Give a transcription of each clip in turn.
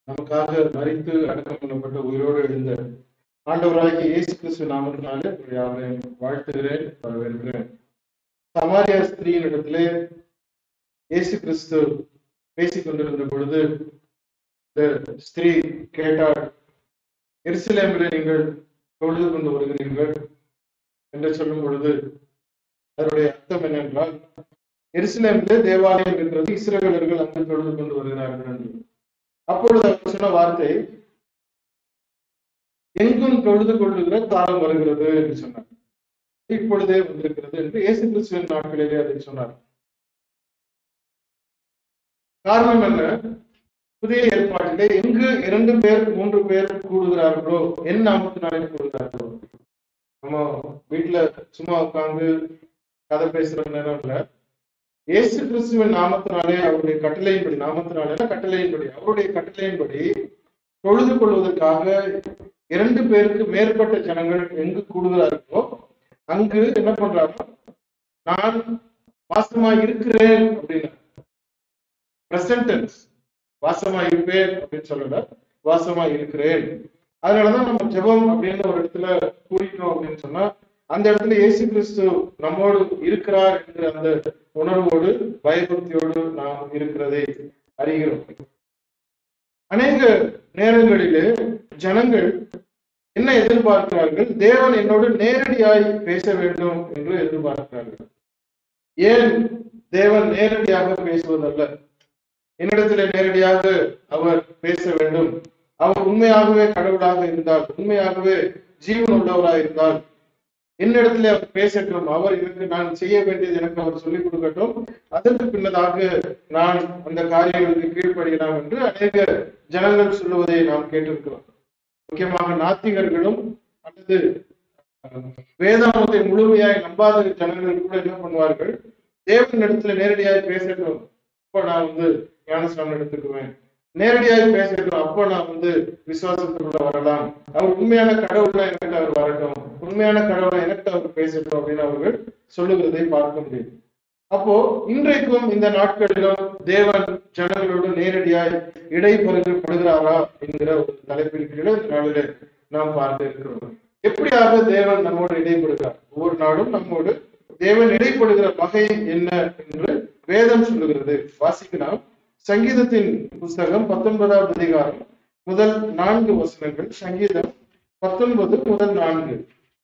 நமக்காக மறித்து அடக்கம் பண்ணப்பட்ட உயிரோடு எழுந்த ஆண்டவராகிய இயேசு கிறிஸ்து நாமத்தினாலே உங்களை யாவரையும் வாழ்த்துகிறேன் வரவேற்கிறேன் சமாரியா ஸ்திரீயின் இடத்திலே இயேசு கிறிஸ்து பேசிக் கொண்டிருந்த பொழுது இந்த ஸ்திரீ கேட்டாள் எருசலேமிலே நீங்கள் தொழுது கொண்டு வருகிறீர்கள் என்று சொல்லும் பொழுது அதனுடைய அர்த்தம் என்னென்றால் எருசலேமிலே தேவாலயம் இருக்கிறது இஸ்ரவேலர்கள் அங்கு தொழுது கொண்டு வருகிறார்கள் என்று அப்பொழுது அவர் சொன்ன வார்த்தை எங்கும் தொழுது கொள்ளுகிற காலம் வருகிறது என்று சொன்னார் இப்பொழுதே வந்திருக்கிறது என்று இயேசு கிறிஸ்துவின் நாட்களிலே அதை சொன்னார் காரணம் என்ன புதிய ஏற்பாட்டிலே எங்கு இரண்டு பேர் மூன்று பேர் கூடுகிறார்களோ என் நாமத்தினாலே கூடுகிறார்களோ நம்ம வீட்டுல சும்மா உட்கார்ந்து கதை பேசுற நேரம் இல்ல இயேசு கிறிஸ்துவின் நாமத்தினாலே அவருடைய கட்டளையின்படி நாமத்தினாலே கட்டளையின்படி அவருடைய கட்டளையின்படி தொழுது கொள்வதற்காக இரண்டு பேருக்கு மேற்பட்ட ஜனங்கள் எங்கு கூடுகிறார்களோ அங்கு என்ன பண்றாங்க நான் வாசமா இருக்கிறேன் அப்படின்னு பிரசன்டென்ஸ் வாசமா இருப்பேன் அப்படின்னு சொல்லல வாசமா இருக்கிறேன் அதனாலதான் நம்ம ஜெபம் அப்படின்னு ஒரு இடத்துல கூடிட்டோம் அப்படின்னு சொன்னா அந்த இடத்துல இயேசு கிறிஸ்து நம்மோடு இருக்கிறார் என்ற அந்த உணர்வோடு பயபக்தியோடு நாம் இருக்கிறதை அறிகிறோம் அநேக நேரங்களிலே ஜனங்கள் என்ன எதிர்பார்க்கிறார்கள் தேவன் என்னோடு நேரடியாய் பேச வேண்டும் என்று எதிர்பார்க்கிறார்கள் ஏன் தேவன் நேரடியாக பேசுவதல்ல என்னிடத்திலே நேரடியாக அவர் பேச வேண்டும் அவர் உண்மையாகவே கடவுளாக இருந்தால் உண்மையாகவே ஜீவன் உள்ளவராக இருந்தால் என்னிடத்திலே அவர் பேசட்டும் அவர் எனக்கு நான் செய்ய வேண்டியது எனக்கு அவர் சொல்லிக் கொடுக்கட்டும் அதற்கு பின்னதாக நான் அந்த காரியங்களுக்கு கீழ்ப்படியலாம் என்று அநேக ஜனங்கள் சொல்லுவதை நாம் கேட்டிருக்கிறோம் முக்கியமாக நாத்திகர்களும் அல்லது வேதாந்தத்தை முழுமையாய் நம்பாத ஜனங்கள் கூட என்ன பண்ணுவார்கள் தேவன் இடத்துல நேரடியாக பேசட்டும் அப்ப நான் வந்து ஞானஸ்நானம் எடுத்துக்குவேன் நேரடியாக பேசட்டும் அப்போ நான் வந்து விசுவாசத்துக்குள்ள வரலாம் அவர் உண்மையான கடவுள்னா எனக்கு அவர் வரட்டும் உண்மையான கடவுளை எனக்கு அவர் பேசட்டும் அப்படின்னு அவர்கள் சொல்லுகிறதை பார்க்க முடியும் அப்போ இன்றைக்கும் இந்த நாட்களிலும் தேவன் ஜனங்களோடு நேரடியாய் இடைபெறுகப்படுகிறாரா என்கிற ஒரு தலைப்பின் கீழே இந்த நாளிலே நாம் பார்க்க இருக்கிறோம் எப்படியாக தேவன் நம்மோடு இடைப்படுகிறார் ஒவ்வொரு நாடும் நம்மோடு தேவன் இடைப்படுகிற வகை என்ன என்று வேதம் சொல்லுகிறது வாசிக்கலாம் சங்கீதத்தின் புஸ்தகம் பத்தொன்பதாவது அதிகாரம் முதல் நான்கு வசனங்கள் சங்கீதம் பத்தொன்பது முதல் நான்கு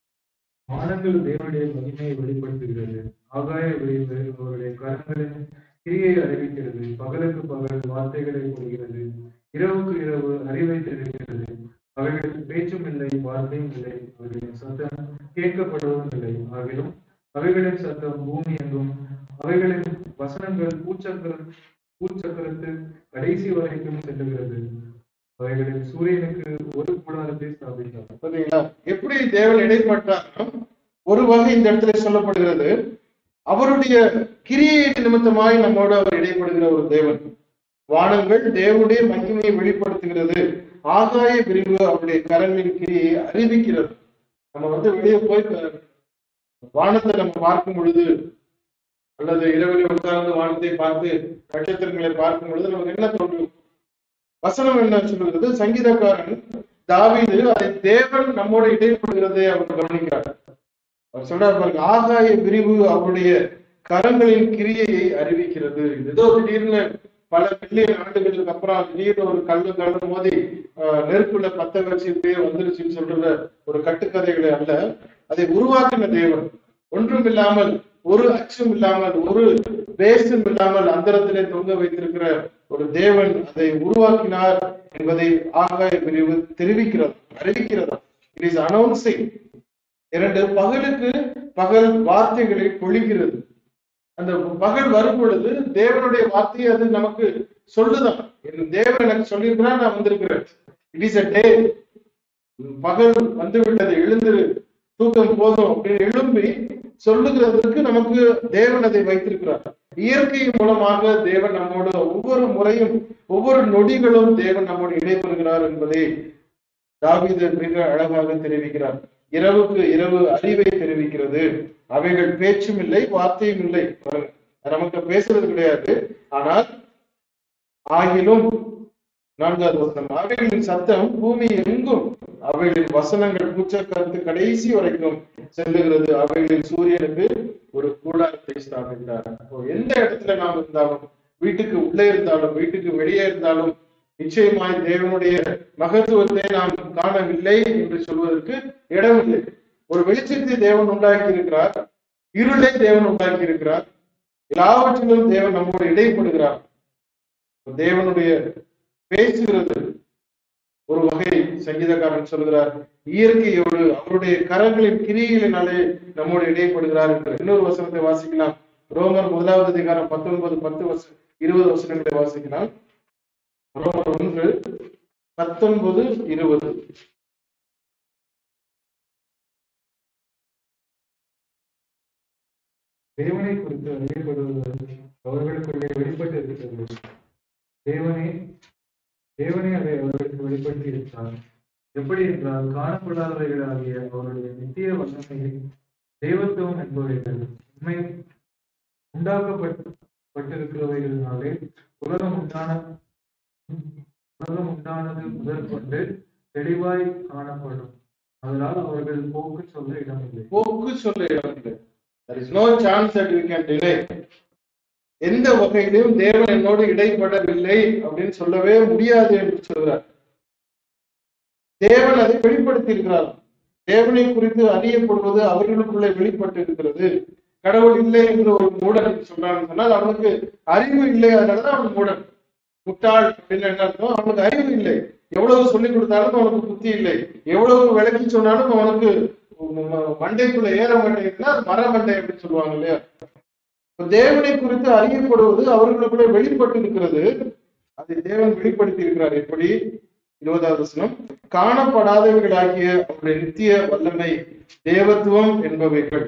வானங்கள் தேவனுடைய மகிமையை வெளிப்படுத்துகிறது ஆகாய விளைவு அவருடைய கரங்களின் கிரியை அறிவிக்கிறது பகலுக்கு பகல் வார்த்தைகளை கொடுக்கிறது இரவுக்கு இரவு அறிவை தெரிவிக்கிறது அவைகளுக்கு பேச்சும் இல்லை வார்த்தையும் இல்லை அவைகளின் சத்தம் கேட்கப்படுவதும் இல்லை ஆகிலும் அவைகளின் சத்தம் பூமி எங்கும் அவைகளின் வசனங்கள் பூச்சக்கர பூச்சக்கரத்து கடைசி வரைக்கும் செல்லுகிறது அவைகளில் சூரியனுக்கு ஒரு கூடாரத்தை ஸ்தாபித்தார் பார்த்தீங்களா எப்படி தேவன் இடைப்பட்டார் ஒரு வகை இந்த இடத்துல சொல்லப்படுகிறது அவருடைய கிரியை நிமித்தமாய் நம்மோடு அவர் இடைப்படுகிற ஒரு தேவன் வானங்கள் தேவனுடைய மகிமையை வெளிப்படுத்துகிறது ஆகாய பிரிவு அவருடைய கரங்களின் கிரியை அறிவிக்கிறது நம்ம வந்து வெளியே போய் வானத்தை நம்ம பார்க்கும் பொழுது அல்லது இரவில் உட்கார்ந்து வானத்தை பார்த்து நட்சத்திரங்களை பார்க்கும் பொழுது நமக்கு என்ன தோன்றும் வசனம் என்ன சொல்லுகிறது சங்கீதக்காரன் தாவீது அதை தேவன் நம்மோடு இடைப்படுகிறதை அவர் கவனிக்கிறார் அவர் சொல்றார் பாருங்க ஆகாய விரிவு அவருடைய கரங்களின் கிரியையை அறிவிக்கிறது ஏதோ திடீர்னு பல மில்லியன் ஆண்டுகளுக்கு அப்புறம் திடீர்னு ஒரு கல்லு கல்லு மோதி ஆஹ், நெருப்புல பத்த வச்சு இப்படியே வந்துருச்சுன்னு சொல்ற ஒரு கட்டுக்கதைகளை அல்ல அதை உருவாக்கின தேவன் ஒன்றும் இல்லாமல் ஒரு அச்சும் இல்லாமல் ஒரு பேசும் இல்லாமல் அந்தரத்திலே தொங்க வைத்திருக்கிற ஒரு தேவன் அதை உருவாக்கினார் என்பதை ஆகாய பிரிவு தெரிவிக்கிறது அறிவிக்கிறதா இட் இஸ் அனௌன்சிங் இரண்டு பகலுக்கு பகல் வார்த்தைகளை பொழிகிறது அந்த பகல் வரும் பொழுது தேவனுடைய வார்த்தையை அது நமக்கு சொல்லுதான் என் தேவன் எனக்கு சொல்லியிருக்கிறார் நான் வந்திருக்கிறேன் இட் இஸ் அ டே பகல் வந்து விட்டது எழுந்திரு தூக்கம் போதும் அப்படின்னு எழும்பி சொல்லுகிறதுக்கு நமக்கு தேவன் அதை வைத்திருக்கிறார் இயற்கை மூலமாக தேவன் நம்மோடு ஒவ்வொரு முறையும் ஒவ்வொரு நொடிகளும் தேவன் நம்மோடு இடைபெறுகிறார் என்பதை தாவீது மிக அழகாக தெரிவிக்கிறார் இரவுக்கு இரவு அறிவை தெரிவிக்கிறது அவைகள் பேச்சும் இல்லை வார்த்தையும் இல்லை பாருங்க, நமக்கு பேசுறது கிடையாது ஆனால் ஆகிலும் நான்காவது வசனம் அவைகளின் சத்தம் பூமி எங்கும் அவைகளின் வசனங்கள் பூச்ச கருத்து கடைசி வரைக்கும் செல்லுகிறது அவைகளின் சூரியனுக்கு ஒரு கூடாரத்தை ஸ்தாபித்தார் அப்போ எந்த இடத்துல நாம் இருந்தாலும் வீட்டுக்கு உள்ளே இருந்தாலும் வீட்டுக்கு வெளியே இருந்தாலும் நிச்சயமாய் தேவனுடைய மகத்துவத்தை நாம் காணவில்லை என்று சொல்வதற்கு இடமில்லை ஒரு வெளிச்சத்தை தேவன் உண்டாக்கி இருக்கிறார் இருளை தேவன் உண்டாக்கி இருக்கிறார் எல்லாவற்றிலும் தேவன் நம்மோடு இடைப்படுகிறார் தேவனுடைய பேசுகிறது ஒரு வகை சங்கீதக்காரன் சொல்கிறார் இயற்கையோடு அவருடைய கரங்களின் கிரியைகளினாலே நம்மோடு இடைப்படுகிறார் என்று இன்னொரு வசனத்தை வாசிக்கலாம் ரோமர் முதலாவது அதிகாரம் பத்தொன்பது பத்து வருஷம் இருபது வசனங்களை வாசிக்கலாம் ரோமர் ஒன்று பத்தொன்பது இருபது தேவனை குறித்து அறியப்படுவது அவர்களுக்குள்ளே வெளிப்பட்டு இருக்கிறது தேவனே தேவனே அதை அவர்களுக்கு வெளிப்படுத்தி இருக்கிறார் எப்படி என்றால் காணப்படாதவைகளாகிய அவருடைய நித்திய வல்லமையை தேவத்துவம் என்பவைகள் உண்மை உண்டாக்கப்பட்டிருக்கிறவைகளினாலே உலகம் உண்டான உலகம் உண்டானது முதற்கொண்டு தெளிவாய் காணப்படும் அதனால் அவர்கள் போக்கு சொல்ல இடமில்லை போக்கு சொல்ல இடமில்லை there is no chance that we can deny எந்த வகையிலும் தேவன் என்னோடு இடைப்படவில்லை அப்படின்னு சொல்லவே முடியாது என்று சொல்கிறார் தேவன் அதை வெளிப்படுத்தி இருக்கிறார் தேவனை குறித்து அறியப்படுவது அவர்களுக்குள்ளே வெளிப்பட்டு இருக்கிறது கடவுள் இல்லை என்று ஒரு மூடன் சொல்றான்னு சொன்னால் அவனுக்கு அறிவு இல்லை அதனாலதான் அவன் மூடன் முட்டாள் அப்படின்னு என்ன அர்த்தம் அவனுக்கு அறிவு இல்லை எவ்வளவு சொல்லிக் கொடுத்தாலும் அவனுக்கு புத்தி இல்லை எவ்வளவு விளக்கி சொன்னாலும் அவனுக்கு ம- மண்டைக்குள்ள ஏற மண்டைன்னா அது மர மண்டை அப்படின்னு சொல்லுவாங்க இல்லையா இப்ப தேவனை குறித்து அறியப்படுவது அவர்களுக்குள்ளே வெளிப்பட்டு இருக்கிறது அதை தேவன் வெளிப்படுத்தி இருக்கிறார் எப்படி இருபதாவது வசனம் காணப்படாதவைகளாகிய அவருடைய நித்திய வல்லமை தேவத்துவம் என்பவைகள்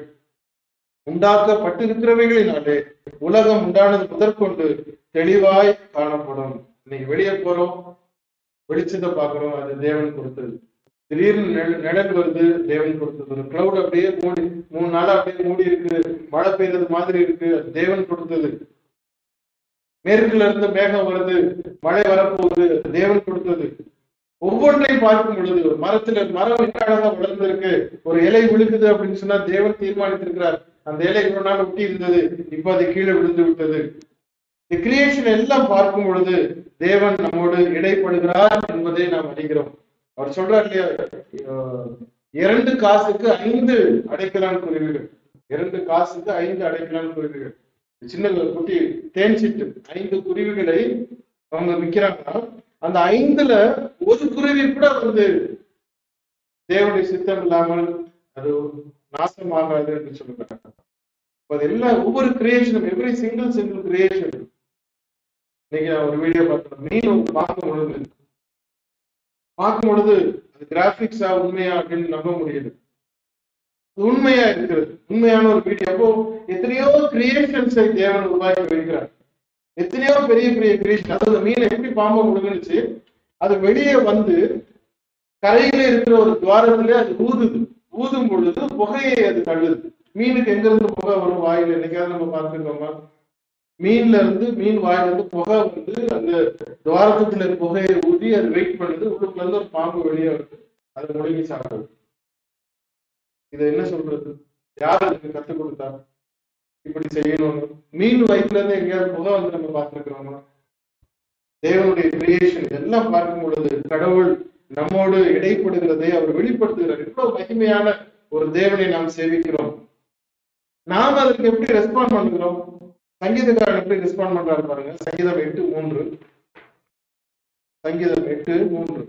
உண்டாக்கப்பட்டிருக்கிறவைகளினாலே உலகம் உண்டானது முதற்கொண்டு தெளிவாய் காணப்படும் இன்னைக்கு வெளியே போறோம் வெளிச்சத்தை பார்க்கிறோம் அது தேவன் கொடுத்தது திடீர்னு நிழல் நிழல் வருது தேவன் கொடுத்தது ஒரு கிளவுட் அப்படியே மூடி மூணு நாளா அப்படியே மூடி இருக்கு மழை பெய்யறது மாதிரி இருக்கு அது தேவன் கொடுத்தது மேற்குல இருந்து மேகம் வருது மழை வரப்போகுது அது தேவன் கொடுத்தது ஒவ்வொன்றையும் பார்க்கும் பொழுது ஒரு மரத்துல மரம் என்ன அழகா வளர்ந்திருக்கு ஒரு இலை விழுகுது அப்படின்னு சொன்னா தேவன் தீர்மானித்திருக்கிறார் அந்த இலை இவ்வளவு நாள் ஒட்டி இருந்தது இப்ப அது கீழே விழுந்து விட்டது இந்த கிரியேஷன் எல்லாம் பார்க்கும் பொழுது தேவன் நம்மோடு இடைப்படுகிறார் என்பதை நாம் அறிகிறோம் அவர் சொல்றார் இல்லையா அஹ், இரண்டு காசுக்கு ஐந்து அடைக்கலான் குருவிகள் இரண்டு காசுக்கு ஐந்து அடைக்கலான் குருவிகள் சின்ன குட்டி தேன் சிட்டு ஐந்து குருவிகளை அவங்க விற்கிறாங்கன்னா அந்த ஐந்துல ஒரு குருவி கூட வந்து தேவனுடைய சித்தம் இல்லாமல் அது நாசமாகாது என்று சொல்லுகிறாங்க அப்ப அது எல்லாம் ஒவ்வொரு கிரியேஷனும் எவ்ரி சிங்கிள் சிங்கிள் கிரியேஷன் இன்னைக்கு நான் ஒரு வீடியோ பார்த்தேன் மீன் வந்து பார்க்கும் பொழுது பார்க்கும் பொழுது அது கிராபிக்ஸா உண்மையா அப்படின்னு நம்ப முடியுது அது உண்மையா இருக்கிறது உண்மையான ஒரு வீடியோ அப்போ எத்தனையோ கிரியேஷன்ஸை தேவன் உருவாக்கி வைக்கிறார் எத்தனையோ பெரிய பெரிய கிரியேஷன் அதாவது மீன் எப்படி பாம்பை முழுங்குனுச்சு அது வெளியே வந்து கரையில இருக்கிற ஒரு துவாரத்திலே அது ஊதுது ஊதும் பொழுது புகையை அது தள்ளுது மீனுக்கு எங்க இருந்து புகை வரும் வாயில என்னைக்காவது நம்ம பார்த்துருக்கோமா மீன்ல இருந்து மீன் வாயில இருந்து புகை வந்து அந்த துவாரத்துக்குள்ள புகையை ஊதி அது வெயிட் பண்ணுது உள்ளுக்குள்ள இருந்து ஒரு பாம்பு வெளியே வருது அதை முழுங்கி சாப்பிடுது இதை என்ன சொல்றது யார் அதுக்கு கத்துக் கொடுத்தா இப்படி செய்யணும்னு மீன் வயிற்றுல இருந்து எங்கேயாவது புகை வந்து நம்ம பார்த்துருக்கிறோமா தேவனுடைய கிரியேஷன் இதெல்லாம் பார்க்கும் பொழுது கடவுள் நம்மோடு இடைப்படுகிறதை அவர் வெளிப்படுத்துகிறார் இவ்வளவு மகிமையான ஒரு தேவனை நாம் சேவிக்கிறோம் நாம் அதற்கு எப்படி ரெஸ்பாண்ட் பண்ணுகிறோம் சங்கீதக்காரன் எப்படி ரெஸ்பாண்ட் பண்றாரு பாருங்க சங்கீதம் எட்டு மூன்று சங்கீதம் எட்டு மூன்று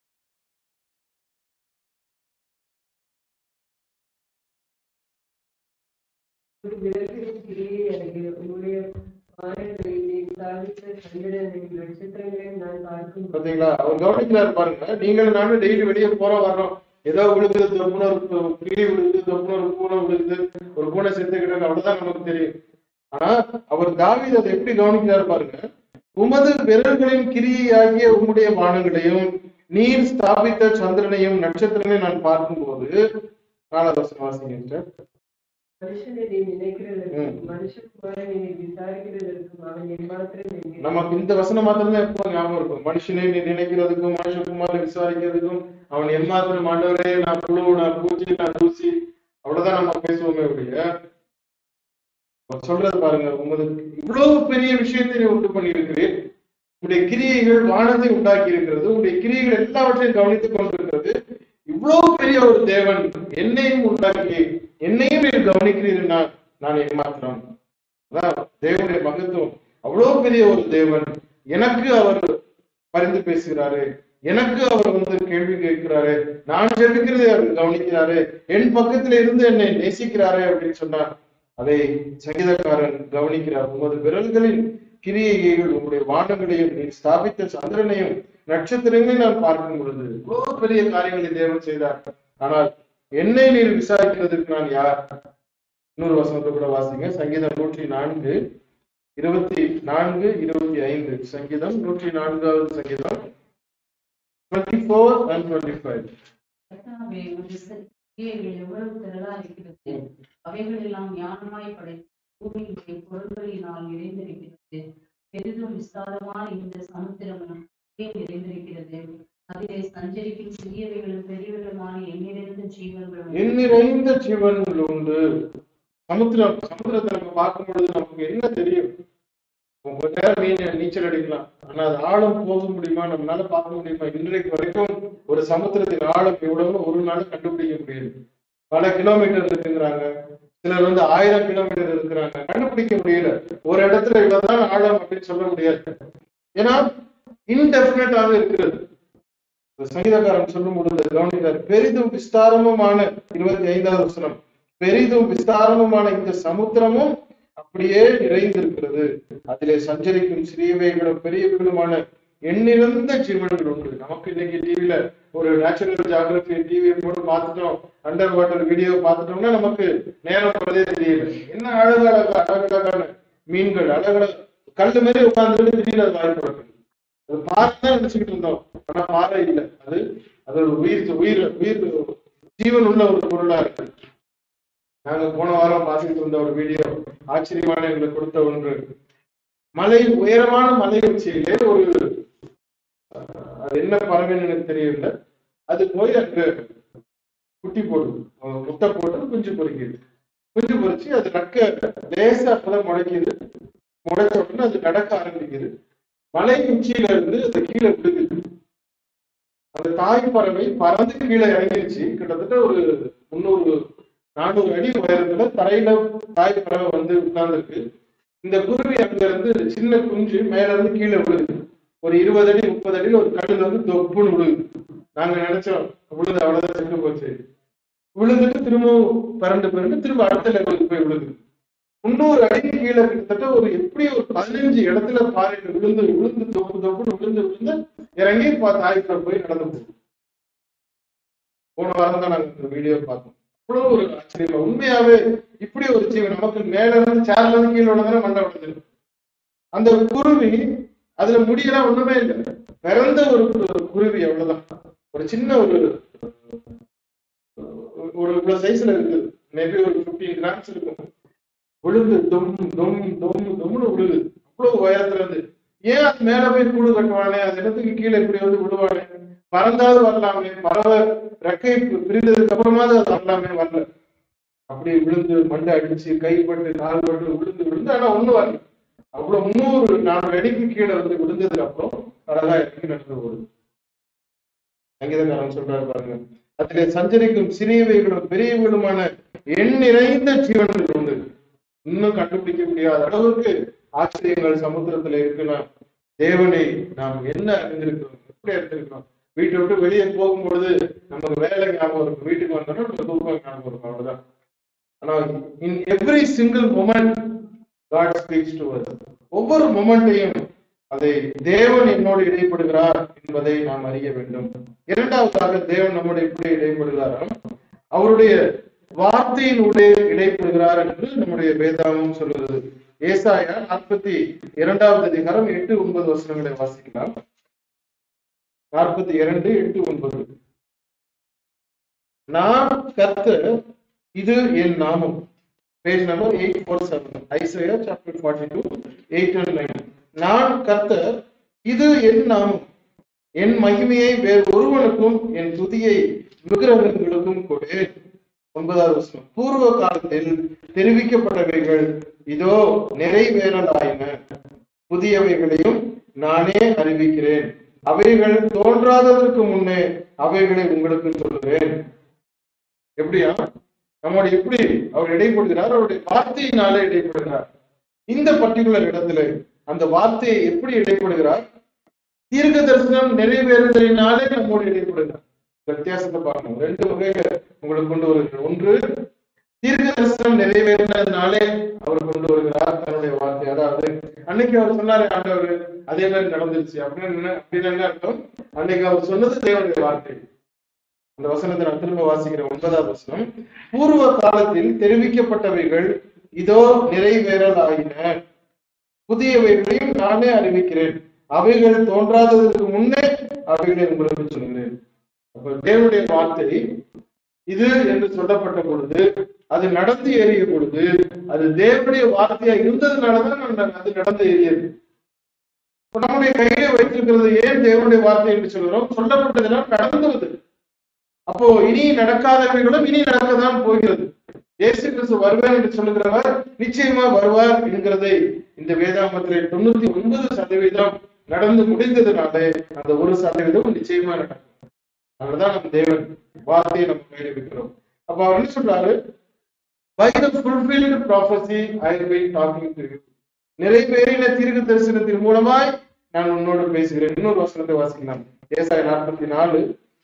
ஒரு விளக்கின் கிரியை எனக்கு உன்னுடைய வானங்களிலே ஸ்தாபித்த சந்திரனின் நட்சத்திரங்களை நான் பார்க்கும் பாத்தீங்களா அவர் கவனிக்கிறாரு பாருங்க நீங்கள் நானும் டெய்லி வெளியே போறோம் வர்றோம் ஏதோ விழுகுது தொப்புன ஒரு கிளி விழுகுது தொப்புன ஒரு பூனை விழுகுது ஒரு பூனை செத்து கிடக்கு அவ்வளவுதான் நமக்கு தெரியும் ஆனா அவர் தாவீது அதை எப்படி கவனிக்கிறார் பாருங்க உமது விரல்களின் கிரியாகிய உம்முடைய வானங்களையும் நீர் ஸ்தாபித்த சந்திரனையும் நட்சத்திரங்களையும் நான் பார்க்கும்போது நாலாவது வசனம் வாசிங்க sister. மனுஷனை நீ நினைக்கிறதற்கும் மனுஷகுமாரனை நீ விசாரிக்கிறதற்கும் அவன் எம்மாத்திரம் என்கிறான் நமக்கு இந்த வசனம் மாத்திரம் தான் எப்போ ஞாபகம் இருக்கும் மனுஷனை நீ நினைக்கிறதுக்கும் மனுஷகுமாரை விசாரிக்கிறதுக்கும் அவன் எம்மாத்திரம் ஆண்டவரே நான் புழு நான் பூச்சி நான் தூசி அவ்வளவுதான் நம்ம பேசுவோமே ஒழிய அவர் சொல்றது பாருங்க உங்களுக்கு இவ்வளவு பெரிய விஷயத்தை நீ உண்டு பண்ணியிருக்கிறீர் உங்களுடைய கிரியைகள் வானத்தை உண்டாக்கி இருக்கிறது உங்களுடைய கிரியைகள் எல்லாவற்றையும் கவனித்துக் கொண்டிருக்கிறது இவ்வளவு பெரிய ஒரு தேவன் என்னையும் உண்டாக்கி என்னையும் நீர் கவனிக்கிறீர்னா நான் ஏமாத்திரம் அதான் தேவனுடைய மகத்துவம் அவ்வளவு பெரிய ஒரு தேவன் எனக்கு அவர் பரிந்து பேசுகிறாரு எனக்கு அவர் வந்து கேள்வி கேட்கிறாரு நான் ஜெபிக்கிறதை அவர் கவனிக்கிறாரு என் பக்கத்துல இருந்து என்னை நேசிக்கிறாரு அப்படின்னு சொன்னார் அதை சங்கீதக்காரன் கவனிக்கிறார் உமது விரல்களின் கிரியைகள் உங்களுடைய வானங்களையும் நீ ஸ்தாபித்த சந்திரனையும் நட்சத்திரங்களையும் நான் பார்க்கும் பொழுது இவ்வளவு பெரிய காரியங்களை தேவன் செய்தார் ஆனால் என்னை நீர் விசாரிக்கிறதுக்கு நான் யார் இன்னொரு வசனத்தை கூட வாசிங்க சங்கீதம் நூற்றி நான்கு இருபத்தி நான்கு இருபத்தி ஐந்து சங்கீதம் நூற்றி நான்காவது சங்கீதம் twenty four and twenty five கர்த்தாவே, உமது கிரியைகள் எவ்வளவு திரளா இருக்கிறது அவைகள் எல்லாம் ஞானமாய் படைத்து பூமியிலே பொருள்களினால் நிறைந்திருக்கிறது பெரிதும் விஸ்தாரமான இந்த சமுத்திரமும் ஏன் நிறைந்திருக்கிறது அதிலே சஞ்சரிக்கும் சிறியவைகளும் பெரியவைகளுமான எண்ணிறந்த ஜீவன்களும் எண்ணிறைந்த ஜீவன்கள் உண்டு சமுத்திரம் சமுத்திரத்தை நம்ம பார்க்கும் பொழுது நமக்கு என்ன தெரியும் கொஞ்ச நேரம் மீன் நீச்சல் அடிக்கலாம் ஆனா அது ஆழம் போக முடியுமா நம்மளால பார்க்க முடியுமா இன்றைக்கு வரைக்கும் ஒரு சமுத்திரத்தின் ஆழம் எவ்வளவுன்னு ஒரு நாள் கண்டுபிடிக்க முடியாது பல கிலோமீட்டர் இருக்குங்கிறாங்க சிலர் வந்து ஆயிரம் கிலோமீட்டர் இருக்கிறாங்க கண்டுபிடிக்க முடியல ஒரு இடத்துல இவ்வளவுதான் ஆழம் அப்படின்னு சொல்ல முடியாது ஏன்னா இன்டெஃபினட்டாக இருக்கிறது இந்த சங்கீதக்காரன் சொல்லும் பொழுது கவனிக்கிறார் பெரிதும் விஸ்தாரமுமான இருபத்தி ஐந்தாவது வசனம் பெரிதும் விஸ்தாரமுமான இந்த சமுத்திரமும் அப்படியே நிறைந்திருக்கிறது அதிலே சஞ்சரிக்கும் சிறியவைகளும் பெரியவைகளுமான எண்ணிறந்த ஜீவன்கள் உண்டு நமக்கு இன்னைக்கு டிவில ஒரு நேச்சுரல் ஜியாகிரபி டிவியை போட்டு பார்த்துட்டோம் அண்டர் வாட்டர் வீடியோ பார்த்துட்டோம்னா நமக்கு நேரம் போறதே தெரியல என்ன அழகழகா அழகழகான மீன்கள் அழகழக கல்லு மாதிரி உட்கார்ந்துட்டு திடீர்னு அது வாய் திறக்குது. அது பாறை தான் நினைச்சுக்கிட்டு இருந்தோம் ஆனா பாறை இல்லை அது அது ஒரு உயிர் உயிர் உயிர் ஜீவன் உள்ள ஒரு பொருளா இருக்கு நாங்க போன வாரம் பார்த்துட்டு இருந்த ஒரு வீடியோ ஆச்சரியமான எங்களுக்கு கொடுத்த ஒன்று மலை உயரமான மலை உச்சியிலே ஒரு அஹ், அது என்ன பறவைன்னு எனக்கு தெரியல அது போய் அங்க குட்டி போடுது அஹ், முட்டை போட்டு குஞ்சு பொறிக்குது குஞ்சு பொறிச்சு அது நக்க லேசா அப்பதான் முளைக்குது முளைச்ச உடனே அது நடக்க ஆரம்பிக்குது மலை உச்சியில இருந்து அது கீழே விழுகுது அந்த தாய் பறவை பறந்து கீழே இறங்கிருச்சு கிட்டத்தட்ட ஒரு முந்நூறு நானூறு அடி உயரத்துல தரையில தாய் பறவை வந்து உட்கார்ந்துருக்கு இந்த குருவி அங்க இருந்து சின்ன குஞ்சு மேல இருந்து கீழே விழுது ஒரு இருபது அடி முப்பது அடியில் ஒரு கல்லுல வந்து தொப்புன்னு விழுது நாங்க நினைச்சோம் விழுது அவ்வளவுதான் செத்து போச்சு விழுந்துட்டு திரும்பவும் பரண்டு பரண்டு திரும்ப அடுத்த லெவலுக்கு போய் விழுது முன்னூறு அடிக்கு கீழே கிட்டத்தட்ட ஒரு எப்படி ஒரு பதினஞ்சு இடத்துல பாறையில விழுந்து விழுந்து தொப்பு தொப்புன்னு விழுந்து விழுந்து இறங்கி பா- தாய் பறவை போய் நடந்து போகுது போன வாரம் தான் நாங்க இந்த வீடியோ பார்த்தோம் அவ்வளவு ஒரு ஆச்சரியமா உண்மையாவே இப்படி ஒரு ஜீவன் நமக்கு மேல இருந்து சேர்ல இருந்து கீழே விழுந்தா மண்டை உடஞ்சிடும் அந்த குருவி அதுல முடியெல்லாம் ஒண்ணுமே இல்லை பிறந்த ஒரு கு- குருவி அவ்வளவுதான் ஒரு சின்ன ஒரு ஒரு இவ்வளவு சைஸ்ல இருக்குது மேபி ஒரு பிப்டீன் கிராம்ஸ் இருக்கும் விழுந்து தொம் தொம் தொம் தொம்னு விழுது அவ்வளவு உயரத்துல இருந்து ஏன் அது மேல போய் கூடு கட்டுவானே அது இடத்துக்கு கீழே இப்படி வந்து விடுவானே பறந்தாவது வரலாமே பறவை ரெக்கை பிரிந்ததுக்கு அப்புறமாவது அது வரலாமே வரல அப்படி விழுந்து மண்டை அடிச்சு கைப்பட்டு கால் பட்டு விழுந்து விழுந்து ஆனா ஒண்ணு வரல அவ்வளவு முந்நூறு நானூறு அடிக்கு கீழே வந்து விழுந்ததுக்கு அப்புறம் அழகா இறங்கி நடந்து போகுது சங்கீதக்காரன் சொல்றாரு பாருங்க அதிலே சஞ்சரிக்கும் சிறியவைகளும் பெரியவைகளுமான எண் நிறைந்த ஜீவன்கள் உண்டு இன்னும் கண்டுபிடிக்க முடியாத அளவுக்கு ஆச்சரியங்கள் சமுத்திரத்துல இருக்குன்னா தேவனை நாம் என்ன அறிந்திருக்கிறோம் எப்படி அறிந்திருக்கிறோம் வீட்டை விட்டு வெளியே போகும்பொழுது நமக்கு வேலை ஞாபகம் இருக்கும் வீட்டுக்கு வந்தோம்னா நம்ம தூக்கம் ஞாபகம் இருக்கும் அவ்வளவுதான் ஆனா in every single moment God speaks to us ஒவ்வொரு மொமெண்ட்டையும் அதை தேவன் என்னோடு இடைப்படுகிறார் என்பதை நாம் அறிய வேண்டும் இரண்டாவதாக தேவன் நம்மோடு எப்படி இடைப்படுகிறாராம் அவருடைய வார்த்தையினுடைய இடைப்படுகிறார் என்று நம்முடைய வேதாகமம் சொல்லுகிறது ஏசாயா நாற்பத்தி இரண்டாவது அதிகாரம் எட்டு ஒன்பது வசனங்களை வாசிக்கலாம் நாற்பத்தி இரண்டு எட்டு ஒன்பது நான் கர்த்தர் இது என் நாமம் page number eight four seven Isaiah chapter forty two eight and nine நான் கர்த்தர் இது என் நாமம் என் மகிமையை வேறு ஒருவனுக்கும் என் துதியை விக்கிரகங்களுக்கும் கொடு ஒன்பதாவது வசனம் பூர்வ காலத்தில் தெரிவிக்கப்பட்டவைகள் இதோ நிறைவேறலாயின புதியவைகளையும் நானே அறிவிக்கிறேன் அவைகள் தோன்றாததற்கு முன்னே அவைகளை உங்களுக்கு சொல்லுவேன் எப்படியா நம்மோட எப்படி அவர் இடைப்படுகிறார் அவருடைய வார்த்தையினாலே இடைப்படுகிறார் இந்த பர்டிகுலர் இடத்துல அந்த வார்த்தையை எப்படி இடைப்படுகிறார் தீர்க்க தரிசனம் நிறைவேறுதலினாலே நம்மோடு இடைப்படுகிறார் இந்த வித்தியாசத்தை பார்க்கணும் ரெண்டு வகையில உங்களுக்கு கொண்டு வருகிறார் ஒன்று தீர்க்க தரிசனம் நிறைவேறினதுனாலே அவர் கொண்டு வருகிறார் தன்னுடைய வார்த்தை அதாவது அன்னைக்கு அவர் சொன்னாரு ஆண்டவர் அதே மாதிரி நடந்துருச்சு அப்படின்னு என்ன- அப்படின்னு என்ன அர்த்தம் அன்னைக்கு அவர் சொன்னது தேவனுடைய வார்த்தை அந்த வசனத்தை நான் திரும்ப வாசிக்கிறேன் ஒன்பதாவது வசனம் பூர்வ காலத்தில் தெரிவிக்கப்பட்டவைகள் இதோ நிறைவேறலாயின புதியவைகளையும் நானே அறிவிக்கிறேன் அவைகள் தோன்றாததற்கு முன்னே அவைகளை உங்களுக்கு சொல்கிறேன் அப்ப தேவனுடைய வார்த்தை இது என்று சொல்லப்பட்ட பொழுது அது நடந்து ஏறிய பொழுது அது தேவனுடைய வார்த்தையா இருந்ததுனாலதான் நம்ம- அது நடந்து ஏறியது இப்ப நம்முடைய கையில வைத்திருக்கிறது ஏன் தேவனுடைய வார்த்தை என்று சொல்கிறோம் சொல்லப்பட்டதுனால் நடந்தது அப்போ இனி நடக்காதவைகளும் இனி நடக்கத்தான் போகிறது இயேசு கிறிஸ்து வருவார் என்று சொல்லுகிறவர் நிச்சயமா வருவார் என்கிறதை இந்த வேதாமத்திலே தொண்ணூத்தி ஒன்பது சதவீதம் நடந்து முடிந்ததுனாலே அந்த ஒரு சதவீதம் நிச்சயமா நடக்கும் அதனாலதான் நம்ம தேவன் வார்த்தையை நம்ம கையில வைக்கிறோம் அப்ப அவர் என்ன சொல்றாரு by the fulfilled prophecy I have been talking to you நிறைவேறின தீர்க்க தரிசனத்தின் மூலமாய் நான் உன்னோடு பேசுகிறேன் இன்னொரு வசனத்தை வாசிக்கலாம் ஏசாய நாற்பத்தி நாலு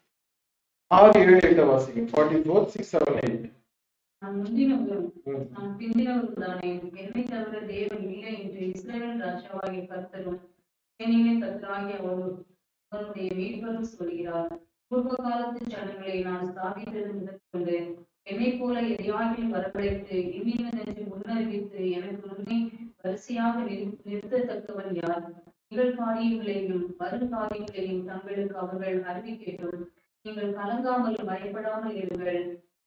ஆறு ஏழு எட்டு வாசிக்கும் forty four six seven eight நான் முந்தினவரும் நான் பிந்தினவரும் தானே என்னை தவிர தேவன் இல்லை என்று இஸ்ரவேல் ராஜாவாகிய கர்த்தரும் சேனையிலே கர்த்தராகிய அவரும் அவருடைய மீட்பரும் சொல்கிறார் பூர்வ காலத்து ஜனங்களை நான் ஸ்தாபித்தது முதற்கொண்டு என்னைப் போல எதையாகிலும் வரவழைத்து இன்னினதென்று முன்னறிவித்து எனக்கு முன்னே வரிசையாக நிறு- நிறுத்தத்தக்கவன் யார் நிகழ் காரியங்களையும் வரும் காரியங்களையும் தங்களுக்கு அவர்கள் அறிவிக்கட்டும் நீங்கள் கலங்காமல் பயப்படாமல் இருங்கள்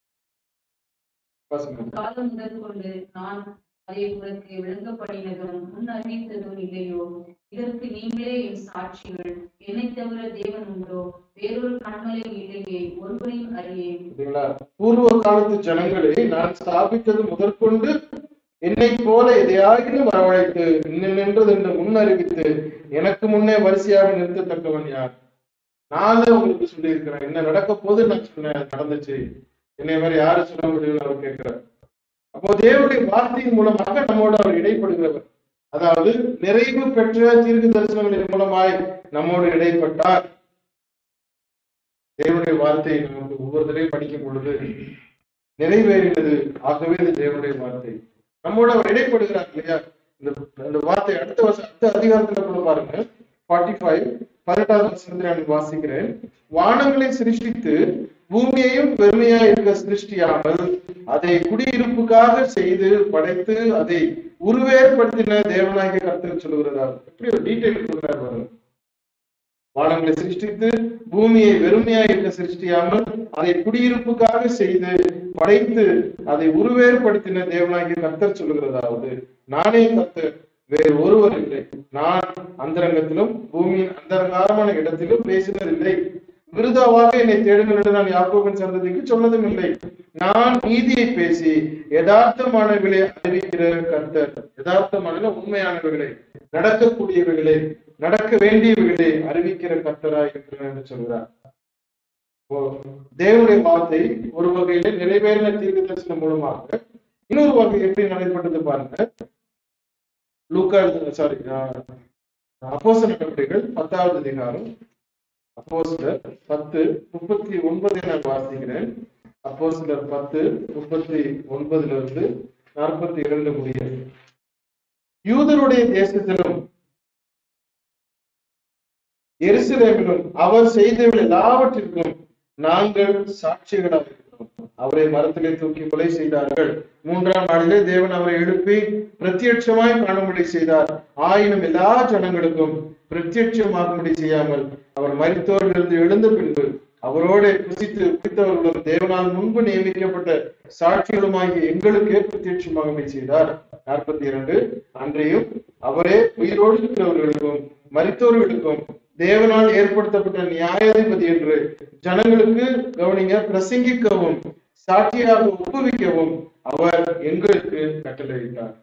வாசிங்க காலம் முதற்கொண்டு நான் அதை உங்களுக்கு விளங்கப்படினதும் முன் அறிவித்ததும் இல்லையோ இதற்கு நீங்களே என் சாட்சிகள் என்னை தவிர தேவன் உண்டோ வேறொரு கண்மலையும் இல்லையே ஒருவரையும் அறியேன் சரிங்களா பூர்வ காலத்து ஜனங்களை நான் ஸ்தாபித்தது முதற்கொண்டு என்னை போல எதையாகிலும் வரவழைத்து நின்றது என்று முன்னறிவித்து எனக்கு முன்னே வரிசையாக நிறுத்தத்தக்கவன் யார் நானே உங்களுக்கு சொல்லியிருக்கிறேன் என்ன நடக்க போது நான் சொன்னேன் அது நடந்துச்சு என்னை மாதிரி யாரு சொல்ல முடியும்னு அவர் கேட்கிறார் அப்போ தேவனுடைய வார்த்தையின் மூலமாக நம்மோடு அவர் இடைப்படுகிறவர் அதாவது நிறைவு பெற்ற தீர்க்க தரிசனங்களின் மூலமாய் நம்மோடு இடைப்பட்டார் தேவனுடைய வார்த்தை நமக்கு ஒவ்வொருத்தரையும் படிக்கும் பொழுது நிறைவேறினது ஆகவே இது தேவனுடைய வார்த்தை நம்மோட அவர் இடைப்படுகிறார் இல்லையா இந்த அந்த வார்த்தை அடுத்த வருஷம் அடுத்த அதிகாரத்துல கூட பாருங்க ஃபார்ட்டி ஃபைவ் பதினெட்டாவது வருஷத்துல நான் வாசிக்கிறேன் வானங்களை சிருஷ்டித்து பூமியையும் பெருமையா இருக்க சிருஷ்டியாமல் அதை குடியிருப்புக்காக செய்து படைத்து அதை உருவேற்படுத்தின தேவனாகிய கருத்தில் சொல்லுகிறதா எப்படி ஒரு டீட்டெயில் கொடுக்கிறார் பாருங்க வானங்களை சிருஷ்டித்து பூமியை வெறுமையாக இருக்க சிருஷ்டியாமல் அதை குடியிருப்புக்காக செய்து படைத்து அதை உருவேற்படுத்தின தேவனாகிய கர்த்தர் சொல்லுகிறதாவது நானே கர்த்தர் வேறு ஒருவர் இல்லை நான் அந்தரங்கத்திலும் பூமியின் அந்தரங்காரமான இடத்திலும் பேசினதில்லை விருதாவாக என்னை தேடுங்கள் என்று நான் யாக்கோபின் சந்ததிக்கு சொன்னதும் இல்லை நான் நீதியை பேசி யதார்த்தமானவைகளை அறிவிக்கிற கர்த்தர் யதார்த்தமான உண்மையானவைகளை நடக்கக்கூடியவைகளை நடக்க வேண்டியவைகளை அறிவிக்கிற கர்த்தராய் இருக்கிறேன் என்று சொல்கிறார் இப்போ தேவனுடைய வார்த்தை ஒரு வகையில நிறைவேறின தீர்க்க தரிசனம் மூலமாக இன்னொரு வகை எப்படி நடைபெற்றது பாருங்க லூக்கா சாரி அப்போஸ்தலர் நடவடிக்கைகள் பத்தாவது அதிகாரம் அப்போஸ்தலர் பத்து முப்பத்தி ஒன்பதை நான் வாசிக்கிறேன் அப்போஸ்தலர் பத்து முப்பத்தி ஒன்பதுல இருந்து நாற்பத்தி இரண்டு முடிய யூதருடைய தேசத்திலும் எருசலேமிலும் அவர் செய்தவர்கள் எல்லாவற்றிற்கும் நாங்கள் சாட்சிகளாக இருக்கிறோம் அவரை மரத்திலே தூக்கி கொலை செய்தார்கள் மூன்றாம் நாளிலே தேவன் அவரை எழுப்பி பிரத்யட்சமாய் காணும்படி செய்தார் ஆயினும் எல்லா ஜனங்களுக்கும் பிரத்யட்சமாகும்படி செய்யாமல் அவர் மரித்தோரிலிருந்து எழுந்த பின்பு அவரோடு புசித்து குடித்தவர்களும் தேவனால் முன்பு நியமிக்கப்பட்ட சாட்சிகளுமாகிய எங்களுக்கே பிரத்யட்சமாக செய்தார் நாற்பத்தி இரண்டு அன்றையும் அவரே உயிரோடு இருக்கிறவர்களுக்கும் மரித்தோர்களுக்கும் தேவனால் ஏற்படுத்தப்பட்ட நியாயாதிபதி என்று ஜனங்களுக்கு கவனிங்க பிரசங்கிக்கவும் சாட்சியாக ஒப்புவிக்கவும் அவர் எங்களுக்கு கட்டளையிட்டார்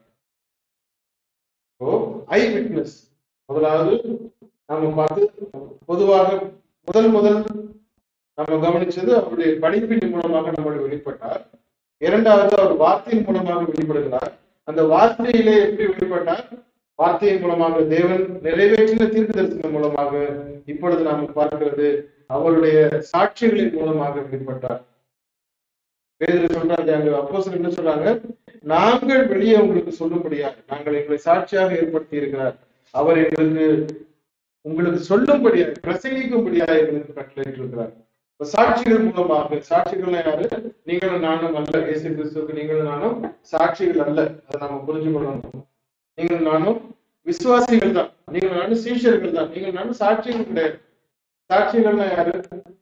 ஓ ஐ விட்னஸ் முதலாவது நாம பார்த்து பொதுவாக முதல் முதல் நம்ம கவனிச்சது அவருடைய படிப்பின் மூலமாக நம்மளுக்கு வெளிப்பட்டார் இரண்டாவது அவர் வார்த்தையின் மூலமாக வெளிப்படுகிறார் அந்த வார்த்தையிலே எப்படி வெளிப்பட்டார் வார்த்தையின் மூலமாக தேவன் நிறைவேற்றின தீர்க்க தரிசனம் மூலமாக இப்பொழுது நாம் பார்க்கிறது அவருடைய சாட்சிகளின் மூலமாக வெளிப்பட்டார் பேதர் சொல்றாங்க அங்க அப்போஸ்தலர் என்ன சொல்றாங்க நாங்கள் வெளியே உங்களுக்கு சொல்லும்படியாக நாங்கள் எங்களை சாட்சியாக ஏற்படுத்தி இருக்கிறார் அவர் எங்களுக்கு உங்களுக்கு சொல்லும்படியாக பிரசங்கிக்கும்படியாக எங்களுக்கு கட்டளையிட்டிருக்கிறார் இப்ப சாட்சிகள் மூலமாக சாட்சிகள் யாரு நீங்களும் நானும் அல்ல இயேசு கிறிஸ்துவுக்கு நீங்களும் நானும் சாட்சிகள் அல்ல அதை நாம புரிஞ்சு கொள்ளணும் நீங்கள் நானும் விசுவாசிகள் தான் நீங்கள் நானும் சீஷர்கள் தான் நீங்கள் நானும் சாட்சிகள் கிடையாது சாட்சிகள்னா யாரு